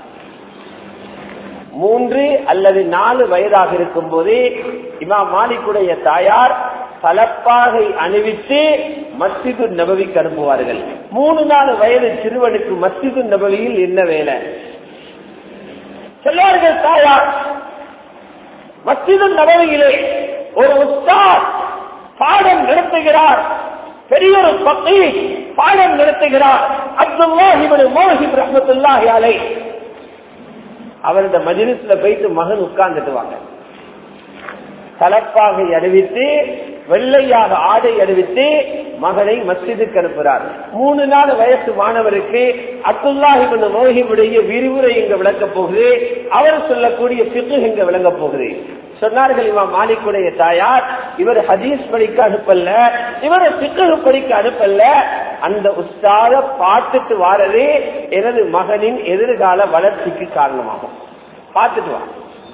Speaker 1: மூன்று அல்லது நாலு வயதாக இருக்கும் போதே இமாம் மாலிக்குடைய தாயார் தலப்பாகை அணிவித்து மஸ்ஜிது நபவிக்கு அனுப்புவார்கள் மூணு நாலு வயது சிறுவனுக்கு மஸ்ஜிது நபவியில் என்ன வேலை சொல்வார்கள் தாயார் மஸ்ஜிது நபவியிலே ஒரு உஸ்தாத் பாடம் நடத்துகிறார் பெரிய ஒரு பக்தி பாடம் நடத்துகிறார் அப்துல்லாஹிபன் மோஹிப் ரஹமத்துல்லாஹி அலை அவர் இந்த மஜிலிஸ்ல போயிட்டு மகன் உட்கார்ந்துட்டுவாங்க தலப்பாகை அறிவித்து வெள்ளையாக ஆடை அறிவித்து மகனை மஸ்ஜிதுக்கு அனுப்புகிறார் மூணு நாள் வயசு மாணவருக்கு அப்துல்லாஹிபின் மோஹிபுடைய விரிவுரை இங்க விளக்க போகுது அவர் சொல்லக்கூடிய சிக்கு இங்க விளங்க போகுது சொன்னார்கள் இவன் மாலிக்குடைய தாயார் இவர் ஹதீஸ் படிக்க அனுப்பல்ல இவர் சிக்கு படிக்க அனுப்பல்ல அந்த உஸ்தாத பார்த்துட்டு வாரது எனது மகனின் எதிர்கால வளர்ச்சிக்கு காரணமாகும் பார்த்துட்டு வா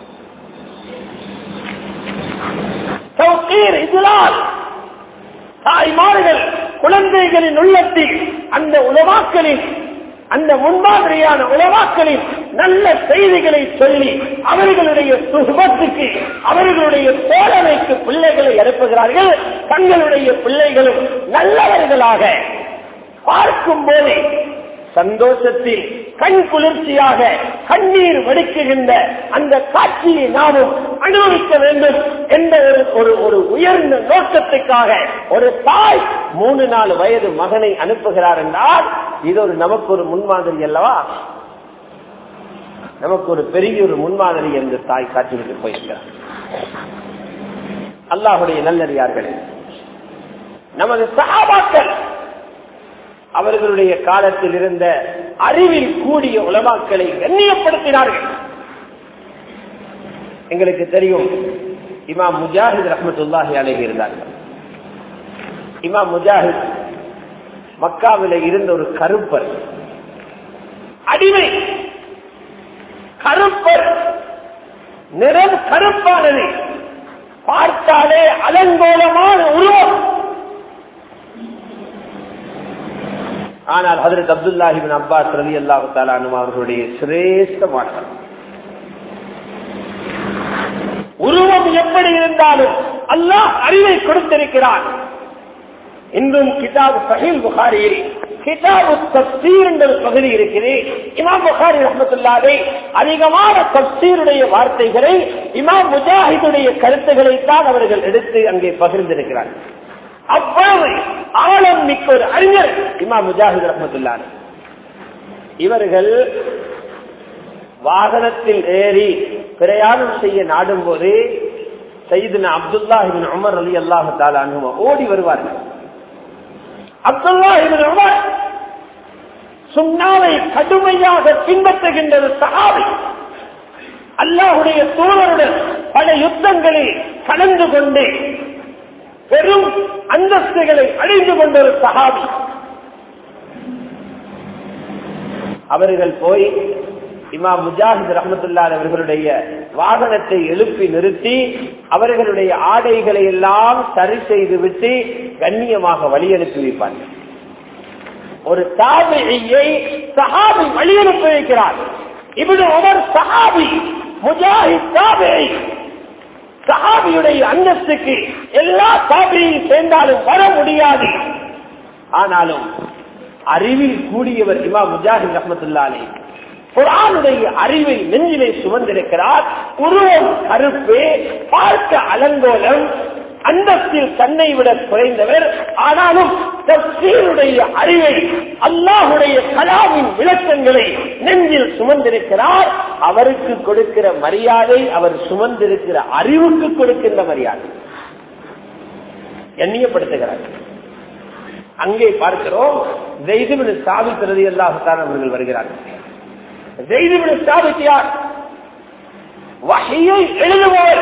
Speaker 1: இதனால் தாய்மார்கள் குழந்தைகளின் உள்ளத்தில் அந்த உலமாக்களின் அந்த முன்மாதிரியான உலமாக்களின் நல்ல செய்திகளை சொல்லி அவர்களுடைய சுகத்துக்கு அவர்களுடைய தோழமைக்கு பிள்ளைகளை அனுப்புகிறார்கள் தங்களுடைய பிள்ளைகளும் நல்லவர்களாக பார்க்கும் போதே சந்தோஷத்தில் கண் குளிர்ச்சியாக கண்ணீர் வடிக்குகின்ற அந்த காட்சியை நாமும் அனுபவிக்க வேண்டும் என்ற ஒரு ஒரு உயர்ந்த நோக்கத்துக்காக ஒரு தாய் மூணு நாலு வயது மகனை அனுப்புகிறார் என்றால் இது ஒரு நமக்கு ஒரு முன்மாதிரி அல்லவா நமக்கு ஒரு பெரிய ஒரு முன்மாதிரி என்று தாய் காட்சிவிட்டு போயிருக்கிறார் அல்லாஹுடைய நல்லறியார்களே நமது சகாபாக்கள் அவர்களுடைய காலத்தில் இருந்த அறிவில் கூடிய உலமாக்களை கண்ணியப்படுத்தினார்கள் எங்களுக்கு தெரியும் இமாம் முஜாஹித் ரஹமத்துல்லாஹி அழகி இருந்தார்கள் இமாம் முஜாஹித் மக்காவில இருந்த ஒரு கருப்பர் அடிமை கருப்பர் நிறம் கருப்பானது பார்த்தாலே அலங்கோலமான உருவம் ஆனால் ஹதரத் அப்துல்லாஹிபின் அப்பாஸ் ரவி அல்லாஹு தாலானும் அவர்களுடைய சிரேஷ்டமானவர் உருவம் எப்படி இருந்தாலும் அல்லாஹ் அறிவை கொடுத்திருக்கிறான் இன்றும் கிதாப் சஹீல் புகாரியில் கிதாபு தப்சீர் என்ற ஒரு பகுதி இருக்குது இமாம் புகாரி ரஹமத்துல்லாவை அதிகமான தப்சீருடைய வார்த்தைகளை இமாம் முஜாஹிதுடைய கருத்துக்களை தான் அவர்கள் எடுத்து அங்கே பகிர்ந்திருக்கிறார்கள் அவ்வளவு ஆழம் மிக்க ஒரு அறிஞர் இமா முஜாஹித் ரஹமத்துல்லான் இவர்கள் வாகனத்தில் ஏறி பிரயாணம் செய்ய நாடும் போது சைதுன அப்துல்லாஹிபின் உமர் அலி அல்லாஹு தாலானுமா ஓடி வருவார்கள் அப்துல்லாஹிபின் உமர் சுண்ணாவை கடுமையாக பின்பற்றுகின்ற ஒரு சகாவி அல்லாஹுடைய தூதருடன் பல யுத்தங்களில் கலந்து கொண்டு பெரும் அந்தஸ்துகளை அடைந்து கொண்ட ஒரு சகாபி அவர்கள் போய் இமா முஜாஹித் ரஹமத்துல்லா அவர்களுடைய வாகனத்தை எழுப்பி நிறுத்தி அவர்களுடைய ஆடைகளை எல்லாம் சரி செய்து விட்டு கண்ணியமாக வழி அனுப்பி வைப்பார்கள் ஒரு தாபியை சஹாபி வழி அனுப்பி வைக்கிறார் இப்படி ஒவ்வொரு சஹாபி முஜாஹித் தாபியை சஹாபியுடைய அந்தஸ்துக்கு எல்லா சாபியும் சேர்ந்தாலும் வர முடியாது ஆனாலும் அறிவில் கூடியவர் இமா முஜாஹித் ரஹமத்துல்லாலே குரானுடைய அறிவை நெஞ்சிலே சுமந்திருக்கிறார் உருவம் கருப்பு பார்க்க அலங்கோலம் அந்தத்தில் தன்னை விட குறைந்தவர் ஆனாலும் தப்சீருடைய அறிவை அல்லாஹுடைய கலாமின் விளக்கங்களை நெஞ்சில் சுமந்திருக்கிறார் அவருக்கு கொடுக்கிற மரியாதை அவர் சுமந்திருக்கிற அறிவுக்கு கொடுக்கின்ற மரியாதை எண்ணியப்படுத்துகிறார் அங்கே பார்க்கிறோம் ஜெய்துபின் சாபிக்கிறது அல்லாஹான் அவர்கள் வருகிறார்கள் ஜெய்துபின் சாபித் யார் வகையை எழுதுபவர்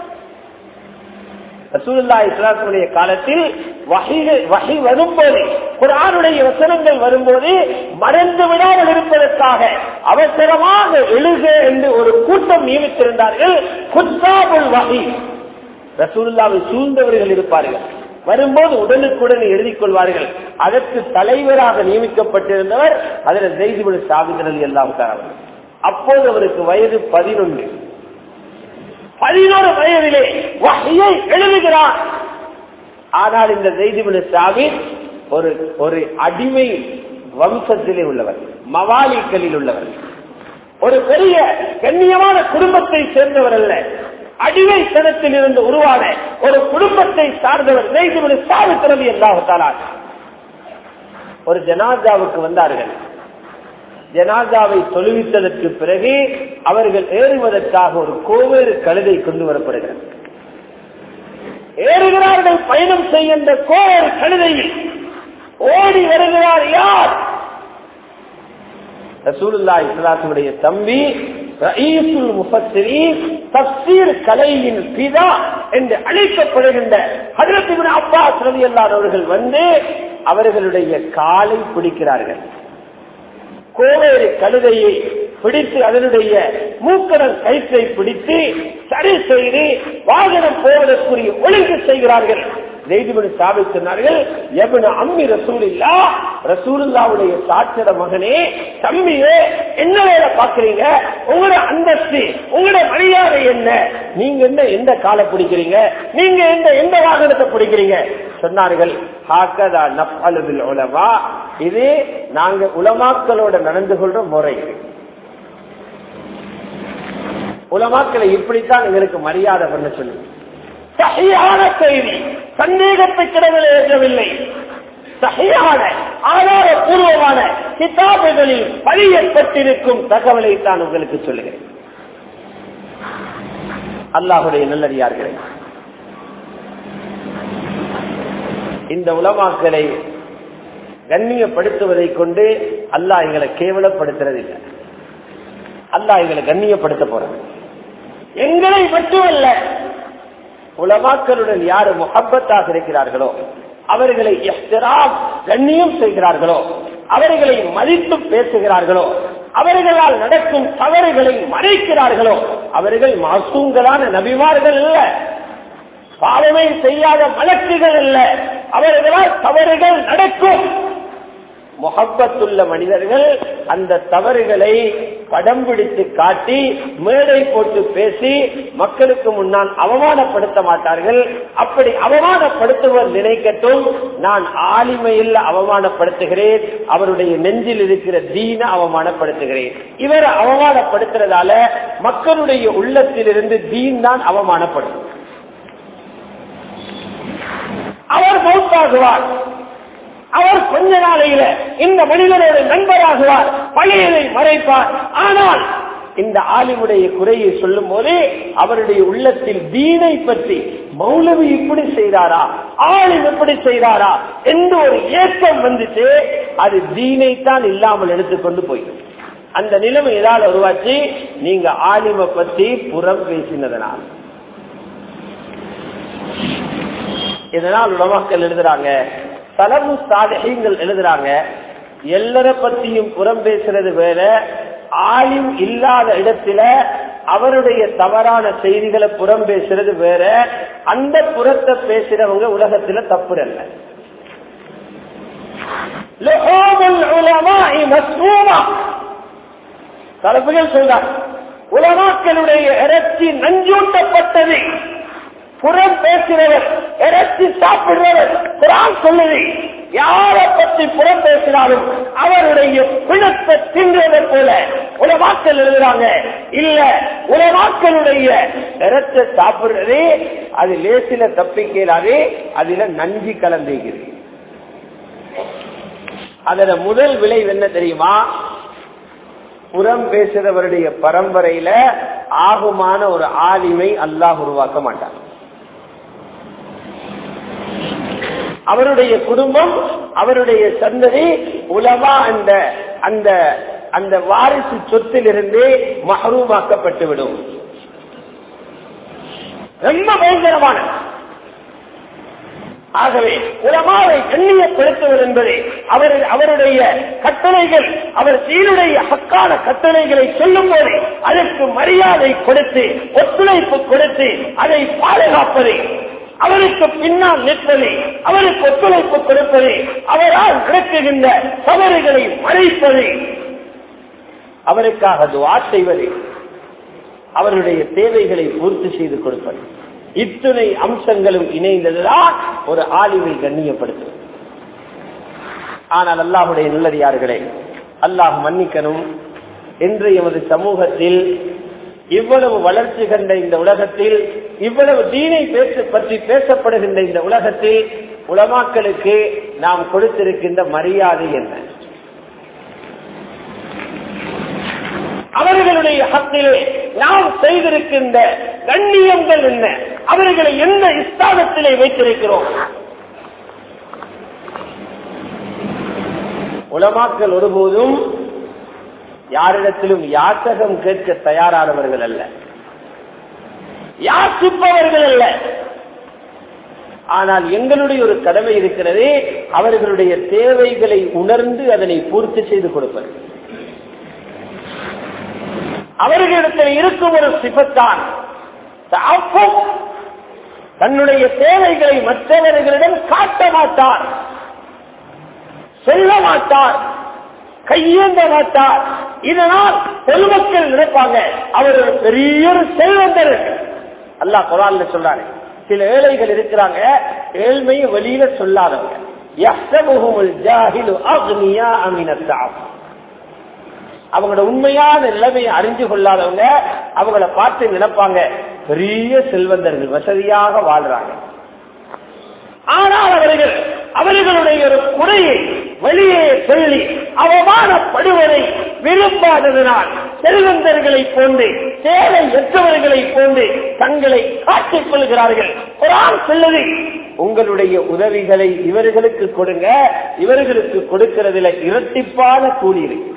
Speaker 1: ரசூலுல்லா இஸ்லாத்துடைய காலத்தில் வகை வரும்போது குரானுடைய வசனங்கள் வரும்போது மறந்து விடாமல் இருப்பதற்காக அவசரமாக எழுக என்று ஒரு கூட்டம் நியமித்திருந்தார்கள் குத்தாபுல் வகை ரசூலுல்லாவை சூழ்ந்தவர்கள் இருப்பார்கள் வரும்போது உடனுக்குடன் எழுதிக் கொள்வார்கள் அதற்கு தலைவராக நியமிக்கப்பட்டிருந்தவர் அதில் ஜெய்திபுல் சாபிதரல் எல்லாம் அப்போது அவருக்கு வயது பதினொன்று பதினோரு வயதிலே வகையை எழுதுகிறார் ஆனால் இந்த ஜெய்திபுல் சாபித் ஒரு ஒரு அடிமை வம்சத்திலே உள்ளவர் மவாலிக்களில் உள்ளவர் ஒரு பெரிய கண்ணியமான குடும்பத்தை சேர்ந்தவர் அல்ல அடிமைத்தனத்தில் இருந்து உருவான ஒரு குடும்பத்தை சார்ந்தவர் ஜெய்திபுல் சாபித் ரவி எல்லாத்தானார் ஒரு ஜனாதாவுக்கு வந்தார்கள் ஜனாதாவை தொழுவித்ததற்கு பிறகு அவர்கள் ஏறுவதற்காக ஒரு கோவேறு கழுதை கொண்டு வரப்படுகிறது ஏறுகிறார்கள் பயணம் செய்கின்ற கோவேறு கழுதையில் ஓடி வருகிறார் யார் ரசூலுல்லா இஸ்லாத்துடைய தம்பி ரயீசுல் முஃபஸ்ஸிரீன் தப்சீர் கலையின் பிதா என்று அழைக்கப்படுகின்ற ஹஜரத் இப்னு அப்பாஸ் ரலியல்லாஹு அவர்கள் வந்து அவர்களுடைய காலை பிடிக்கிறார்கள் கோவேறு கழுதையை பிடித்து அதனுடைய மூக்கடல் கயிற்றை பிடித்து சரி செய்து வாகனம் போவதற்குரிய ஒழுங்கு செய்கிறார்கள் ஜெய்திபடி சாபி சொன்னார்கள் எவன அம்மி ரசூலில்லா ரசூலுல்லாவுடைய சாட்சிட மகனே தம்பியே என்ன வேலை பாக்குறீங்க உங்களோட அந்தஸ்து உங்களோட மரியாதை என்ன நீங்க என்ன எந்த காலை பிடிக்கிறீங்க நீங்க எந்த எந்த வாகனத்தை பிடிக்கிறீங்க சொன்னார்கள் ஹாக்கதா நப்அலுபில் உலமா இது நாங்க உலமாக்களோட நடந்து கொள்ற முறை உலமாக்களை இப்படித்தான் எங்களுக்கு மரியாதை பண்ண சொல்லி சகையான செய்தி சந்தேகத்தை கிடவில் ஏற்றவில்லை சகையான ஆதாரபூர்வமான கிதாபுகளில் பதியப்பட்டிருக்கும் தகவலை தான் உங்களுக்கு சொல்லுகிறேன் அல்லாஹுடைய நல்லடியார்களே இந்த உலமாக்களை கண்ணியப்படுத்துவதை கொண்டு அல்லாஹ் எங்களை கேவலப்படுத்துறதில்லை அல்லாஹ் எங்களை கண்ணியப்படுத்த போறது எங்களை மட்டுமல்ல உலமாக்களுடன் யாரு முகப்பத்தாக இருக்கிறார்களோ அவர்களை எஹ்திராம் கண்ணியம் செய்கிறார்களோ அவர்களை மதித்து பேசுகிறார்களோ அவர்களால் நடக்கும் தவறுகளை மறைக்கிறார்களோ அவர்கள் மாசூங்களான நபிமார்கள் அல்ல பாவனை செய்யாத வழக்குகள் அல்ல அவர்களால் தவறுகள் நடக்கும் முகப்பத்துள்ள மனிதர்கள் அந்த தவறுகளை படம் பிடித்து காட்டி மேடை போட்டு பேசி மக்களுக்கு முன்னால் அவமானப்படுத்த மாட்டார்கள் அப்படி அவமானப்படுத்துவர் நினைக்கட்டும் நான் ஆளுமையில் அவமானப்படுத்துகிறேன் அவருடைய நெஞ்சில் இருக்கிற தீன அவமானப்படுத்துகிறேன் இவரை அவமானப்படுத்துறதால மக்களுடைய உள்ளத்திலிருந்து தீன் தான் அவமானப்படும் அவர் மௌத்தாகுவார் அவர் கொஞ்ச நாளையில இந்த மனிதனோட நண்பராகுவார் பழையதை மறைப்பார் ஆனால் இந்த ஆலிமுடைய குறையை சொல்லும் போது அவருடைய உள்ளத்தில் தீனை பற்றி மௌலவி இப்படி செய்தாரா ஆளும் எப்படி செய்தாரா என்று ஒரு ஏக்கம் வந்துச்சு அது தீனைத்தான் இல்லாமல் எடுத்துக்கொண்டு போயிடும் அந்த நிலைமை ஏதாவது உருவாச்சு நீங்க ஆலிம பத்தி புறம் பேசினதனால் இதனால் உலமாக்கள் எழுதுறாங்க தலபு சாதகங்கள் எழுதுறாங்க எல்லார பத்தியும் புறம் பேசுறது வேற ஆலிம் இல்லாத இடத்துல அவருடைய தவறான செய்திகளை புறம் பேசுறது வேற அந்த புறத்தை பேசுறவங்க உலகத்துல தப்பு அல்ல தலைப்புகள் சொல்றார் உலமாக்களுடைய இறைச்சி நஞ்சூட்டப்பட்டது புறம் பேசுகிறவர் இறைச்சி சாப்பிடுறவர் குரான் சொல்லுது யாரை பற்றி புறம் பேசினாலும் அவருடைய பிணத்தை தின்றது போல உலமாக்கள் எழுதுறாங்க இல்ல உலமாக்களுடைய நிறத்தை சாப்பிடுறதே அது லேசில தப்பிக்கலாதே அதுல நஞ்சி கலந்துகிறது அதோட முதல் விளைவு என்ன தெரியுமா புறம் பேசுறவருடைய பரம்பரையில ஆகுமான ஒரு ஆலிமை அல்லாஹ் உருவாக்க மாட்டார் அவருடைய குடும்பம் அவருடைய சந்ததி உலமா அந்த அந்த அந்த வாரிசு சொத்திலிருந்து மகரூமாக்கப்பட்டுவிடும் ரொம்ப பயங்கரமான ஆகவே உலமாவை கண்ணியப்படுத்துவது என்பது அவர் அவருடைய கட்டளைகள் அவர் சீருடைய ஹக்கான கட்டளைகளை சொல்லும் போது அதற்கு மரியாதை கொடுத்து ஒத்துழைப்பு கொடுத்து அதை பாதுகாப்பது அவருக்கு பின்னால் நிற்பது அவருக்கு ஒத்துழைப்பு கொடுப்பது அவரால் நடக்குகின்ற தவறுகளை மறைப்பது அவருக்காக துவா செய்வது அவருடைய தேவைகளை பூர்த்தி செய்து கொடுப்பது இத்துணை அம்சங்களும் இணைந்ததுதான் ஒரு ஆலிமை கண்ணியப்படுத்தும் ஆனால் அல்லாஹுடைய நல்லடியார்களே அல்லாஹ் மன்னிக்கணும் என்று எமது சமூகத்தில் இவ்வளவு வளர்ச்சி கண்ட இந்த உலகத்தில் இவ்வளவு தீனை பேச பற்றி பேசப்படுகின்ற இந்த உலகத்தில் உலமாக்களுக்கு நாம் கொடுத்திருக்கின்ற மரியாதை என்ன அவர்களுடைய ஹத்திலே நாம் செய்திருக்கின்ற கண்ணியங்கள் என்ன அவர்களை எந்த ஸ்தானத்திலே வைத்திருக்கிறோம் உலமாக்கள் ஒருபோதும் யாரிடத்திலும் யாசகம் கேட்க தயாரானவர்கள் அல்ல யாசிப்பவர்கள் அல்ல ஆனால் எங்களுடைய ஒரு கடமை இருக்கிறது அவர்களுடைய தேவைகளை உணர்ந்து அதனை பூர்த்தி செய்து கொடுப்பது அவர்களிடத்தில் இருக்கும் ஒரு சிபத்தான் தன்னுடைய தேவைகளை மற்றவர்களிடம் காட்ட மாட்டார் சொல்ல மாட்டார் கையேந்த மாட்டார் இதனால் பொதுமக்கள் நினைப்பாங்க அவர் ஒரு பெரிய ஒரு செல்வந்தர் அல்லா குரான்ல சொல்றாரு சில ஏழைகள் இருக்கிறாங்க ஏழ்மையை வெளியில சொல்லாதவங்க அவங்களோட உண்மையான நிலைமையை அறிஞ்சு கொள்ளாதவங்க அவங்கள பார்த்து நினைப்பாங்க பெரிய செல்வந்தர்கள் வசதியாக வாழ்றாங்க ஆனால் அவர்கள் அவர்களுடைய ஒரு குறையை வெளியே சொல்லி அவமானப்படுவதை விரும்பாததனால் செல்வந்தர்களை போன்று சேலை எற்றவர்களை போன்று தங்களை காட்டிக் கொள்கிறார்கள் குரான் சொல்லுது உங்களுடைய உதவிகளை இவர்களுக்கு கொடுங்க இவர்களுக்கு கொடுக்கிறதுல இரட்டிப்பான கூலி இருக்கு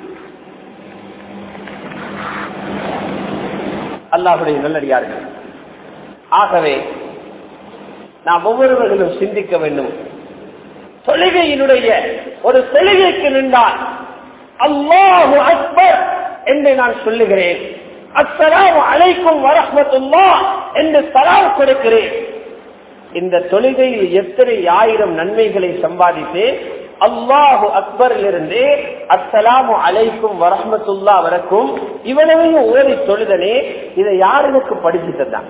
Speaker 1: அல்லாஹுடைய நல்லடியார்கள் ஆகவே நாம் ஒவ்வொருவர்களும் சிந்திக்க வேண்டும் தொழுகையினுடைய ஒரு தொழுகைக்கு நின்றால் அல்லாஹு அக்பர் என்று நான் சொல்லுகிறேன் அஸ்ஸலாம் அலைக்கும் வரஹ்மத்துல்லா என்று சலாம் கொடுக்கிறேன் இந்த தொழுகையில் எத்தனை ஆயிரம் நன்மைகளை சம்பாதித்து அல்லாஹு அக்பரில் இருந்து அஸ்ஸலாமு அலைக்கும் வரஹ்மத்துல்லா வரைக்கும் இவனையும் ஓதி தொழுதனே இதை யார் எனக்கு படிச்சு தந்தாங்க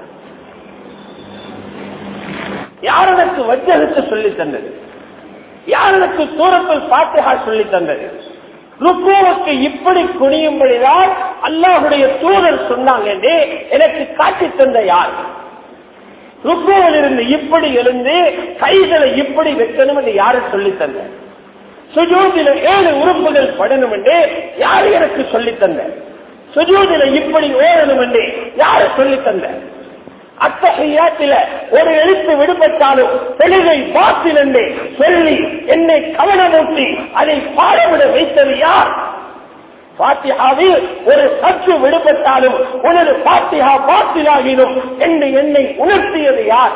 Speaker 1: யார் எனக்கு வஜ்ஜகத்தை சொல்லி தந்தது யார் எனக்கு சூரத்தில் பாத்தியா சொல்லி தந்தது ருக்குவுக்கு இப்படி குனியும்படிதான் அல்லாஹுடைய தூதர் சொன்னாங்க என்று எனக்கு காட்டி தந்த யார் ருக்குவில் இருந்து இப்படி எழுந்து கைகளை இப்படி வைக்கணும் என்று யாரு சொல்லி தந்த சுஜூதில ஏழு உறுப்புகள் படணும் என்று யாரு எனக்கு சொல்லி தந்த சுஜூதில இப்படி ஓடணும் என்று யாரு சொல்லி தந்த அத்தகையாத்தில ஒரு எழுத்து விடுபட்டாலும் தெளிவை பாத்திலென்று சொல்லி என்னை கவனமூட்டி அதை பாடவிட வைத்தது யார் பாத்தியாவில் ஒரு சற்று விடுபட்டாலும் உனது பாத்தியா பாத்திலாகினும் என்று என்னை உணர்த்தியது யார்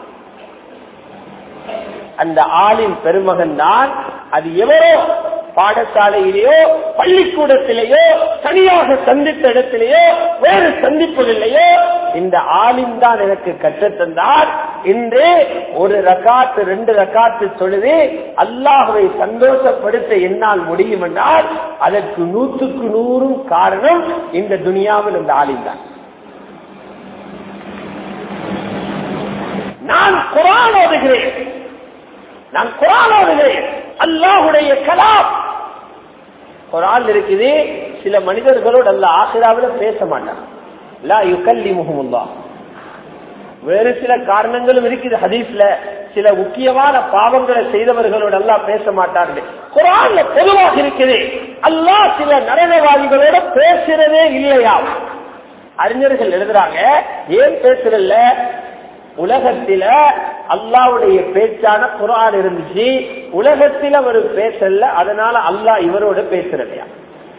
Speaker 1: அந்த ஆளின் பெருமகன் தான் அது எவரோ பாடசாலையிலேயோ பள்ளிக்கூடத்திலேயோ தனியாக சந்தித்த இடத்திலேயோ வேறு சந்திப்புகளிலேயோ இந்த ஆலிம் தான் எனக்கு கற்றுத்தந்தார் இன்று ஒரு ரகாத்து ரெண்டு ரகாத்து தொழுது அல்லாஹுவை சந்தோஷப்படுத்த என்னால் முடியும் என்றால் அதற்கு நூற்றுக்கு நூறும் காரணம் இந்த துனியாவில் இந்த ஆலிம் தான் நான் குரான் ஓதுகிறேன் நான் குரான் ஓதுகிறேன் அல்லாஹுடைய கலாம் குரான் இருக்குது சில மனிதர்களோடு அல்ல ஆசிராவில பேச மாட்டான் லா யுகல்லி முகமுல்லா வேறு சில காரணங்களும் இருக்குது ஹதீஸ்ல சில முக்கியமான பாவங்களை செய்தவர்களோடு எல்லாம் பேச மாட்டார்கள் குரான்ல பொதுவாக இருக்குது அல்லாஹ் சில நரகவாதிகளோட பேசுறதே இல்லையா அறிஞர்கள் எழுதுறாங்க ஏன் பேசுறல்ல உலகத்தில அல்லாவுடைய பேச்சான குரான் இருந்துச்சு உலகத்தில் அவர் பேசல அதனால அல்லாஹ் இவரோட பேசுறதையா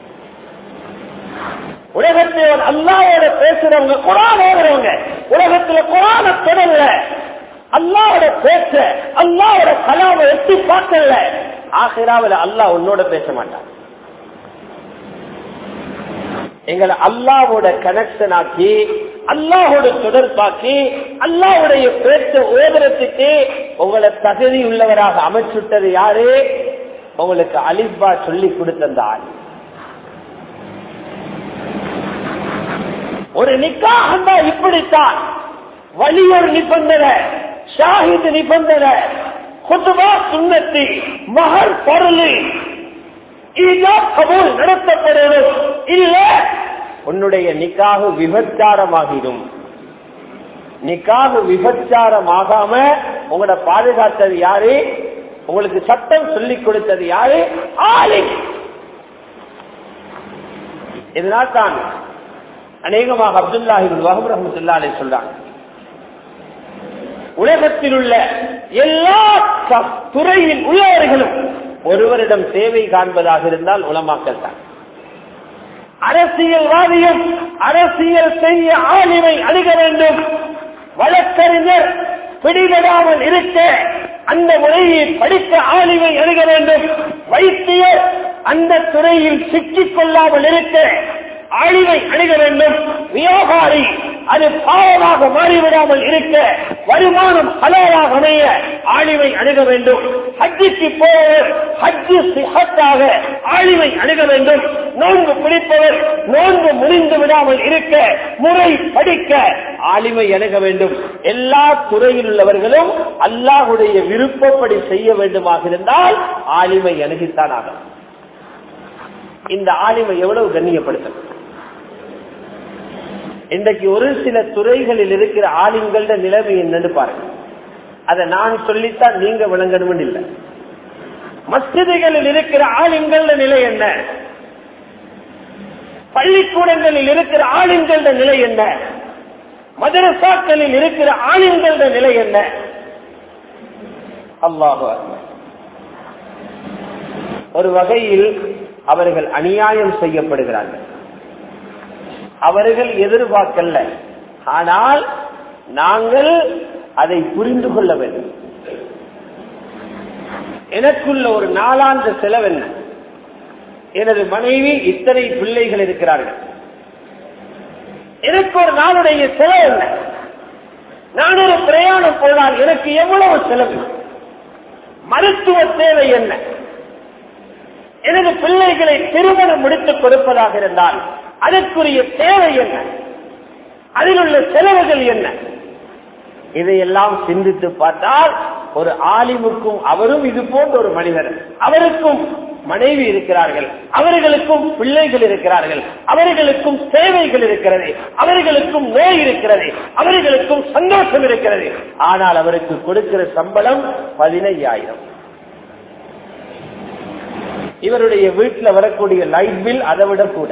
Speaker 1: உலகத்தில் அல்லாவோட பேசுறவங்க குரான் ஓடுறவங்க உலகத்துல குரான தொடரல அல்லாவோட பேச அல்லாவோட கலாவை எட்டி பார்க்கல ஆகிராவில் அல்லாஹ் உன்னோட பேச மாட்டான் எங்களை அல்லாவோட கனெக்ஷன் ஆக்கி அல்லாஹோட தொடர்பாக்கி அல்லாவுடைய பேச்ச ஓதுறதுக்கு உங்களை தகுதி உள்ளவராக அமைச்சுட்டது யாரு உங்களுக்கு அலிபா சொல்லி கொடுத்த அந்த ஆள் ஒரு நிக்காக இப்படித்தான் வலியொரு நிபந்தனை ஷாஹித் நிபந்தனை குத்துபா சுண்ணத்தி மகர் பொருள் கபூல் நடத்தப்படணும் இல்ல உன்னுடைய நிக்காக விபச்சாரமாகிடும் நிக்காக விபச்சாரமாகாம உங்களோட பாதுகாத்தது யாரு உங்களுக்கு சட்டம் சொல்லிக் கொடுத்தது யாரு ஆளி இதனால் தான் அநேகமாக அப்துல்லாஹிபின் வஹப் ரஹமத்துல்லா அலை சொல்றாங்க உலகத்தில் உள்ள எல்லா துறையில் உள்ளவர்களும் ஒருவரிடம் சேவை காண்பதாக இருந்தால் உலமாக்கல் தான் அரசியல்வாதியும் அரசியல் செய்ய ஆளுமை அணுக வேண்டும் வழக்கறிஞர் பிடிபடாமல் இருக்க அந்த முறையை படிக்க ஆளுமை அணுக வேண்டும் வைத்தியர் அந்த துறையில் சிக்கிக் கொள்ளாமல் இருக்க ஆளுமை அணுக வேண்டும் வியாபாரி அது பாவமாக மாறிவிடாமல் இருக்க வருமானம் ஹலாலாக அமைய ஆளுமை அணுக வேண்டும் ஹஜ்ஜிக்கு போவர் ஹஜ்ஜு சிஹத்தாக ஆளுமை அணுக வேண்டும் நோன்பு பிடிப்பவர் நோன்பு முறிந்து விடாமல் இருக்க முறை படிக்க ஆளுமை அணுக வேண்டும் எல்லா துறையில் உள்ளவர்களும் அல்லாஹுடைய விருப்பப்படி செய்ய வேண்டுமாக இருந்தால் ஆளுமை அணுகித்தான் ஆகும் இந்த ஆளுமை எவ்வளவு கண்ணியப்படுத்தணும் இன்றைக்கு ஒரு சில துறைகளில் இருக்கிற ஆளுங்கள நிலைமை என்னன்னு பாருங்க அதை நான் சொல்லித்தான் நீங்க விளங்கணும் இல்லை மஸ்ஜிதுகளில் இருக்கிற ஆளுங்கள நிலை என்ன பள்ளிக்கூடங்களில் இருக்கிற ஆளுங்கள நிலை என்ன மதரசாக்களில் இருக்கிற ஆளுங்கள நிலை என்ன அல்லாஹு ஒரு வகையில் அவர்கள் அநியாயம் செய்யப்படுகிறார்கள் அவர்கள் எதிர்பார்க்கல ஆனால் நாங்கள் அதை புரிந்து கொள்ள வேண்டும் எனக்குள்ள ஒரு நாளாந்த செலவு என்ன எனது மனைவி இத்தனை பிள்ளைகள் இருக்கிறார்கள் எனக்கு ஒரு நாளுடைய செலவு என்ன நான் ஒரு பிரயாணம் போனால் எனக்கு எவ்வளவு செலவு மருத்துவ தேவை என்ன எனது பிள்ளைகளை திருமணம் முடித்துக் கொடுப்பதாக இருந்தால் அதற்குரிய தேவை என்ன அதில் உள்ள செலவுகள் என்ன இதையெல்லாம் சிந்தித்து பார்த்தால் ஒரு ஆலிமுக்கும் அவரும் இது போன்ற ஒரு மனிதர் அவருக்கும் மனைவி இருக்கிறார்கள் அவர்களுக்கும் பிள்ளைகள் இருக்கிறார்கள் அவர்களுக்கும் தேவைகள் இருக்கிறது அவர்களுக்கும் நோய் இருக்கிறது அவர்களுக்கும் சந்தோஷம் இருக்கிறது ஆனால் அவருக்கு கொடுக்கிற சம்பளம் பதினையாயிரம் இவருடைய வீட்டில் வரக்கூடிய லைட் பில் அதை விட கூட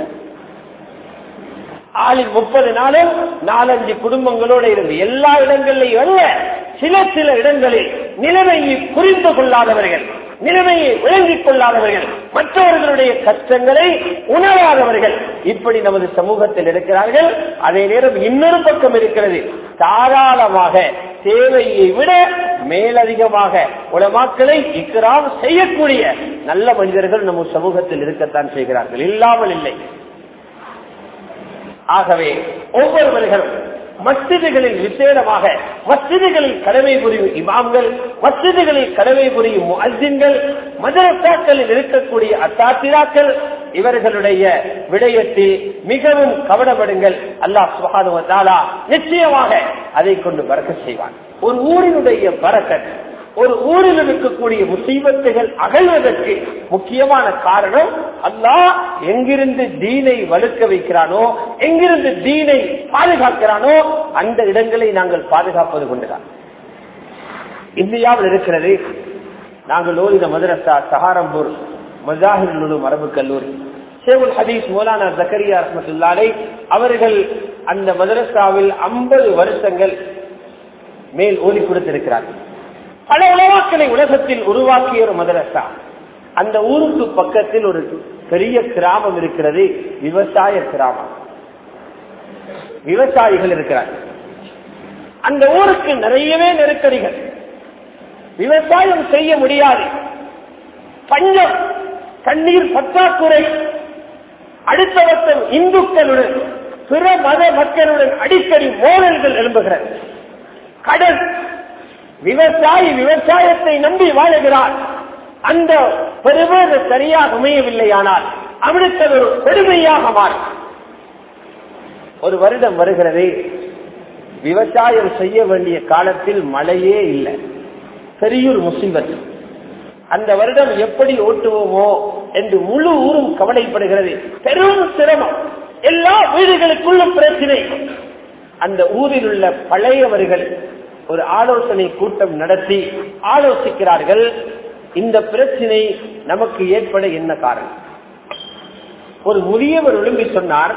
Speaker 1: ஆளில் முப்பது நாளும் நாலஞ்சு குடும்பங்களோட இருந்து எல்லா இடங்களிலையும் அல்ல சில சில இடங்களில் நிலைமையை புரிந்து கொள்ளாதவர்கள் நிலைமையை விளங்கிக் கொள்ளாதவர்கள் மற்றவர்களுடைய கஷ்டங்களை உணராதவர்கள் இப்படி நமது சமூகத்தில் இருக்கிறார்கள் அதே நேரம் இன்னொரு பக்கம் இருக்கிறது தாராளமாக தேவையை விட மேலதிகமாக உலமாக்களை இக்கராம் செய்யக்கூடிய நல்ல மனிதர்கள் நம்ம சமூகத்தில் இருக்கத்தான் செய்கிறார்கள் இல்லாமல் இல்லை ஆகவே ஒவ்வொருவர்களும் மஸ்ஜிதுகளில் விசேடமாக மஸ்ஜிதுகளில் கடமை புரியும் இமாம்கள் மஸ்ஜிதுகளில் கடமை புரியும் முஅஜின்கள் மதரசாக்களில் இருக்கக்கூடிய அத்தாத்திராக்கள் இவர்களுடைய விடயத்தில் மிகவும் கவனப்படுங்கள் அல்லாஹ் சுகானுவத்தாலா நிச்சயமாக அதை கொண்டு பறக்க செய்வான் ஒரு ஊரினுடைய பறக்கத் ஒரு ஊரில் இருக்கக்கூடிய முசீபத்துகள் அகழ்வதற்கு முக்கியமான காரணம் அல்லாஹ் எங்கிருந்து தீனை வலுக்க வைக்கிறானோ எங்கிருந்து தீனை பாதுகாக்கிறானோ அந்த இடங்களை நாங்கள் பாதுகாப்பது கொண்டுதான் இந்தியாவில் இருக்கிறது நாங்கள் ஓரின மதரசா சஹாரம்பூர் மஜாஹிர் மரபு கல்லூரி ஷேகுல் ஹதீஸ் மௌலானா ஜக்கரியா ரஹமத்துல்லாலை அவர்கள் அந்த மதரசாவில் ஐம்பது வருஷங்கள் மேல் ஓடி கொடுத்திருக்கிறார்கள் பல உலவாக்களை உலகத்தில் உருவாக்கிய ஒரு மதரசா அந்த ஊருக்கு பக்கத்தில் ஒரு பெரிய கிராமம் இருக்கிறது விவசாய கிராமம் விவசாயிகள் இருக்கிறார்கள் அந்த ஊருக்கு நிறையவே நெருக்கடிகள் விவசாயம் செய்ய முடியாது பஞ்சம் தண்ணீர் பற்றாக்குறை அடுத்த வருஷம் இந்துக்களுடன் பிற மத மக்களுடன் அடிக்கடி மோதல்கள் எழும்புகிறது கடன் விவசாயி விவசாயத்தை நம்பி வாழுகிறார் அந்த பெருவது சரியாக அமையவில்லையானால் அவனுக்கு ஒரு கொடுமையாக மாறும் ஒரு வருடம் வருகிறது விவசாயம் செய்ய வேண்டிய காலத்தில் மழையே இல்லை பெரியூர் முசீபத் அந்த வருடம் எப்படி ஓட்டுவோமோ என்று முழு ஊரும் கவலைப்படுகிறது பெரும் சிரமம் எல்லா வீடுகளுக்குள்ளும் பிரச்சனை அந்த ஊரில் உள்ள பழையவர்கள் ஒரு ஆலோசனை கூட்டம் நடத்தி ஆலோசிக்கிறார்கள் இந்த பிரச்சனை நமக்கு ஏற்பட என்ன காரணம் ஒரு முதியவர் எழும்பி சொன்னார்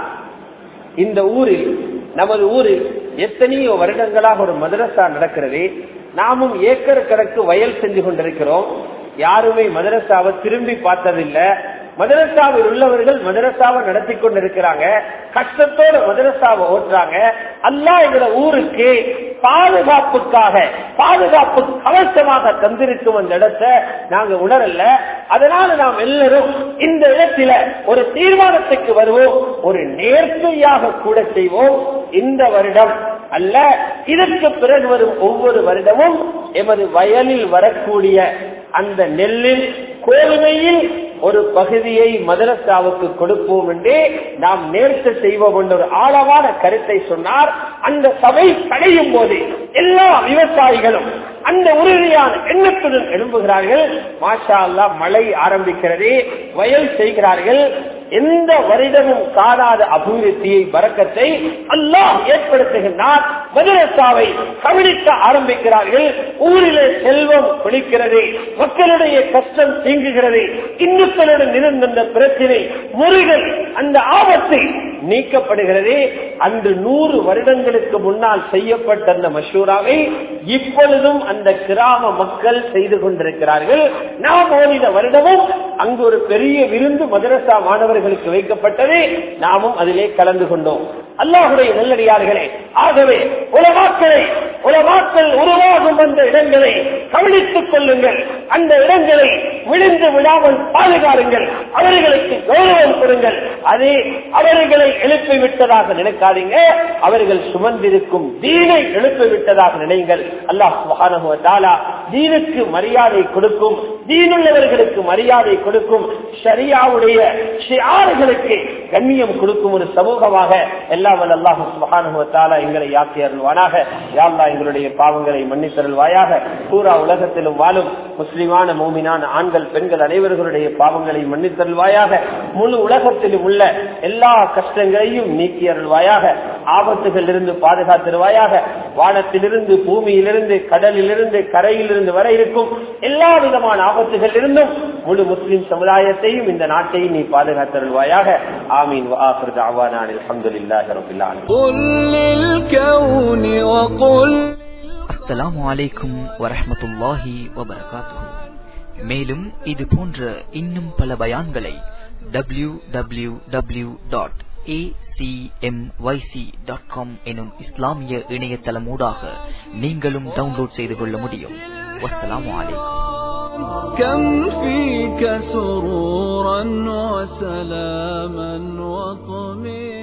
Speaker 1: இந்த ஊரில் நமது ஊரில் எத்தனையோ வருடங்களாக ஒரு மதரசா நடக்கிறது நாமும் ஏக்கர் கணக்கு வயல் செஞ்சு கொண்டிருக்கிறோம் யாருமே மதரசாவை திரும்பி பார்த்ததில்லை மதரசாவில் உள்ளவர்கள் மதரசாவை நடத்தி கொண்டிருக்கிறாங்க கஷ்டத்தோட மதரசாவை ஓட்டுறாங்க அல்லா எங்கள ஊருக்கு பாதுகாப்புக்காக பாதுகாப்பு கவசமாக தந்திருக்கும் அந்த இடத்தை நாங்க உணரல அதனால நாம் எல்லாரும் இந்த இடத்துல ஒரு தீர்மானத்துக்கு வருவோம் ஒரு நேர்மையாக கூட செய்வோம் இந்த வருடம் அல்ல இதற்கு பிறகு வரும் ஒவ்வொரு வருடமும் எமது வயலில் வரக்கூடிய அந்த நெல்லில் கோதுமையில் ஒரு பகுதியை மதரசாவுக்கு கொடுப்போம் என்றே நாம் நேர்த்து செய்வோம் என்ற ஒரு ஆழமான கருத்தை சொன்னார் அந்த சபை கடையும் போது எல்லா விவசாயிகளும் அந்த உறுதியான எண்ணத்துடன் எழும்புகிறார்கள் மாஷா அல்லா மழை ஆரம்பிக்கிறது வயல் செய்கிறார்கள் எந்த வருடமும் காணாத அபிவிருத்தியை பறக்கத்தை அல்லாஹ் ஏற்படுத்துகின்றார் மதுரசாவை கவனிக்க ஆரம்பிக்கிறார்கள் ஊரிலே செல்வம் குளிக்கிறது மக்களுடைய கஷ்டம் தீங்குகிறது இந்துக்களுடன் இருந்த பிரச்சனை முருகன் அந்த ஆபத்து நீக்கப்படுகிறது அன்று நூறு வருடங்களுக்கு முன்னால் செய்யப்பட்ட அந்த மஷூராவை இப்பொழுதும் அந்த கிராம மக்கள் செய்து கொண்டிருக்கிறார்கள் நாம் ஓடின வருடமும் அங்கு ஒரு பெரிய விருந்து மதரசா மாணவர்களுக்கு வைக்கப்பட்டது நாமும் அதிலே கலந்து கொண்டோம் அல்லாஹுடைய நல்லடியார்களே ஆகவே உலமாக்களை உலமாக்கள் உருவாகும் அந்த இடங்களை கவனித்துக் கொள்ளுங்கள் அந்த இடங்களை விழுந்து விடாமல் பாதுகாருங்கள் அவர்களுக்கு கௌரவம் கொடுங்கள் அதே அவர்களை எழுப்பி விட்டதாக நினைக்காதீங்க அவர்கள் சுமந்திருக்கும் தீனை எழுப்பி விட்டதாக நினைங்கள் அல்லாஹ் சுகானுவத்தாலா தீனுக்கு மரியாதை கொடுக்கும் தீனுள்ளவர்களுக்கு மரியாதை கொடுக்கும் ஷரியாவுடைய ஷியார்களுக்கு கண்ணியம் கொடுக்கும் ஒரு சமூகமாக எல்லாம் அல்லாஹ் சுகானுவத்தாலா எங்களை யாக்கி அருள்வானாக யாழ்லா எங்களுடைய பாவங்களை மன்னித்தருள்வாயாக பூரா உலகத்திலும் வாழும் முஸ்லிமான மோமினான ஆண்கள் பெண்கள் அனைவர்களுடைய பாவங்களை மன்னித்தருள்வாயாக முழு உலகத்திலும் உள்ள எல்லா கஷ்டங்களையும் நீக்கி அருள்வாயாக ஆபத்துகள் இருந்து பாதுகாத்திருவாயாக வானத்திலிருந்து பூமியிலிருந்து கடலிலிருந்து கரையிலிருந்து வர இருக்கும் எல்லா விதமான ஆபத்துகள் இருந்தும் முழு முஸ்லிம் சமுதாயத்தையும் இந்த நாட்டையும் நீ பாதுகாத்தருள்வாயாக ஆமீன் வாஹர் தாவானான் அல்ஹம்துலில்லாஹி ரப்பில் ஆலமீன்
Speaker 2: قل للكون وقل
Speaker 3: அஸ்ஸலாமு அலைக்கும் வரஹ்மத்துல்லாஹி வபரகாத்துஹு மேலும் இது போன்ற இன்னும் பல பயான்களை டபிள்யூ டபிள்யூ டபிள்யூ டாட் எனும் இஸ்லாமிய இணையதளமூடாக நீங்களும் டவுன்லோட் செய்து கொள்ள முடியும் வஸ்ஸலாமு அலைக்கும்
Speaker 2: كم فيك سرورا وسلاما وطمئنا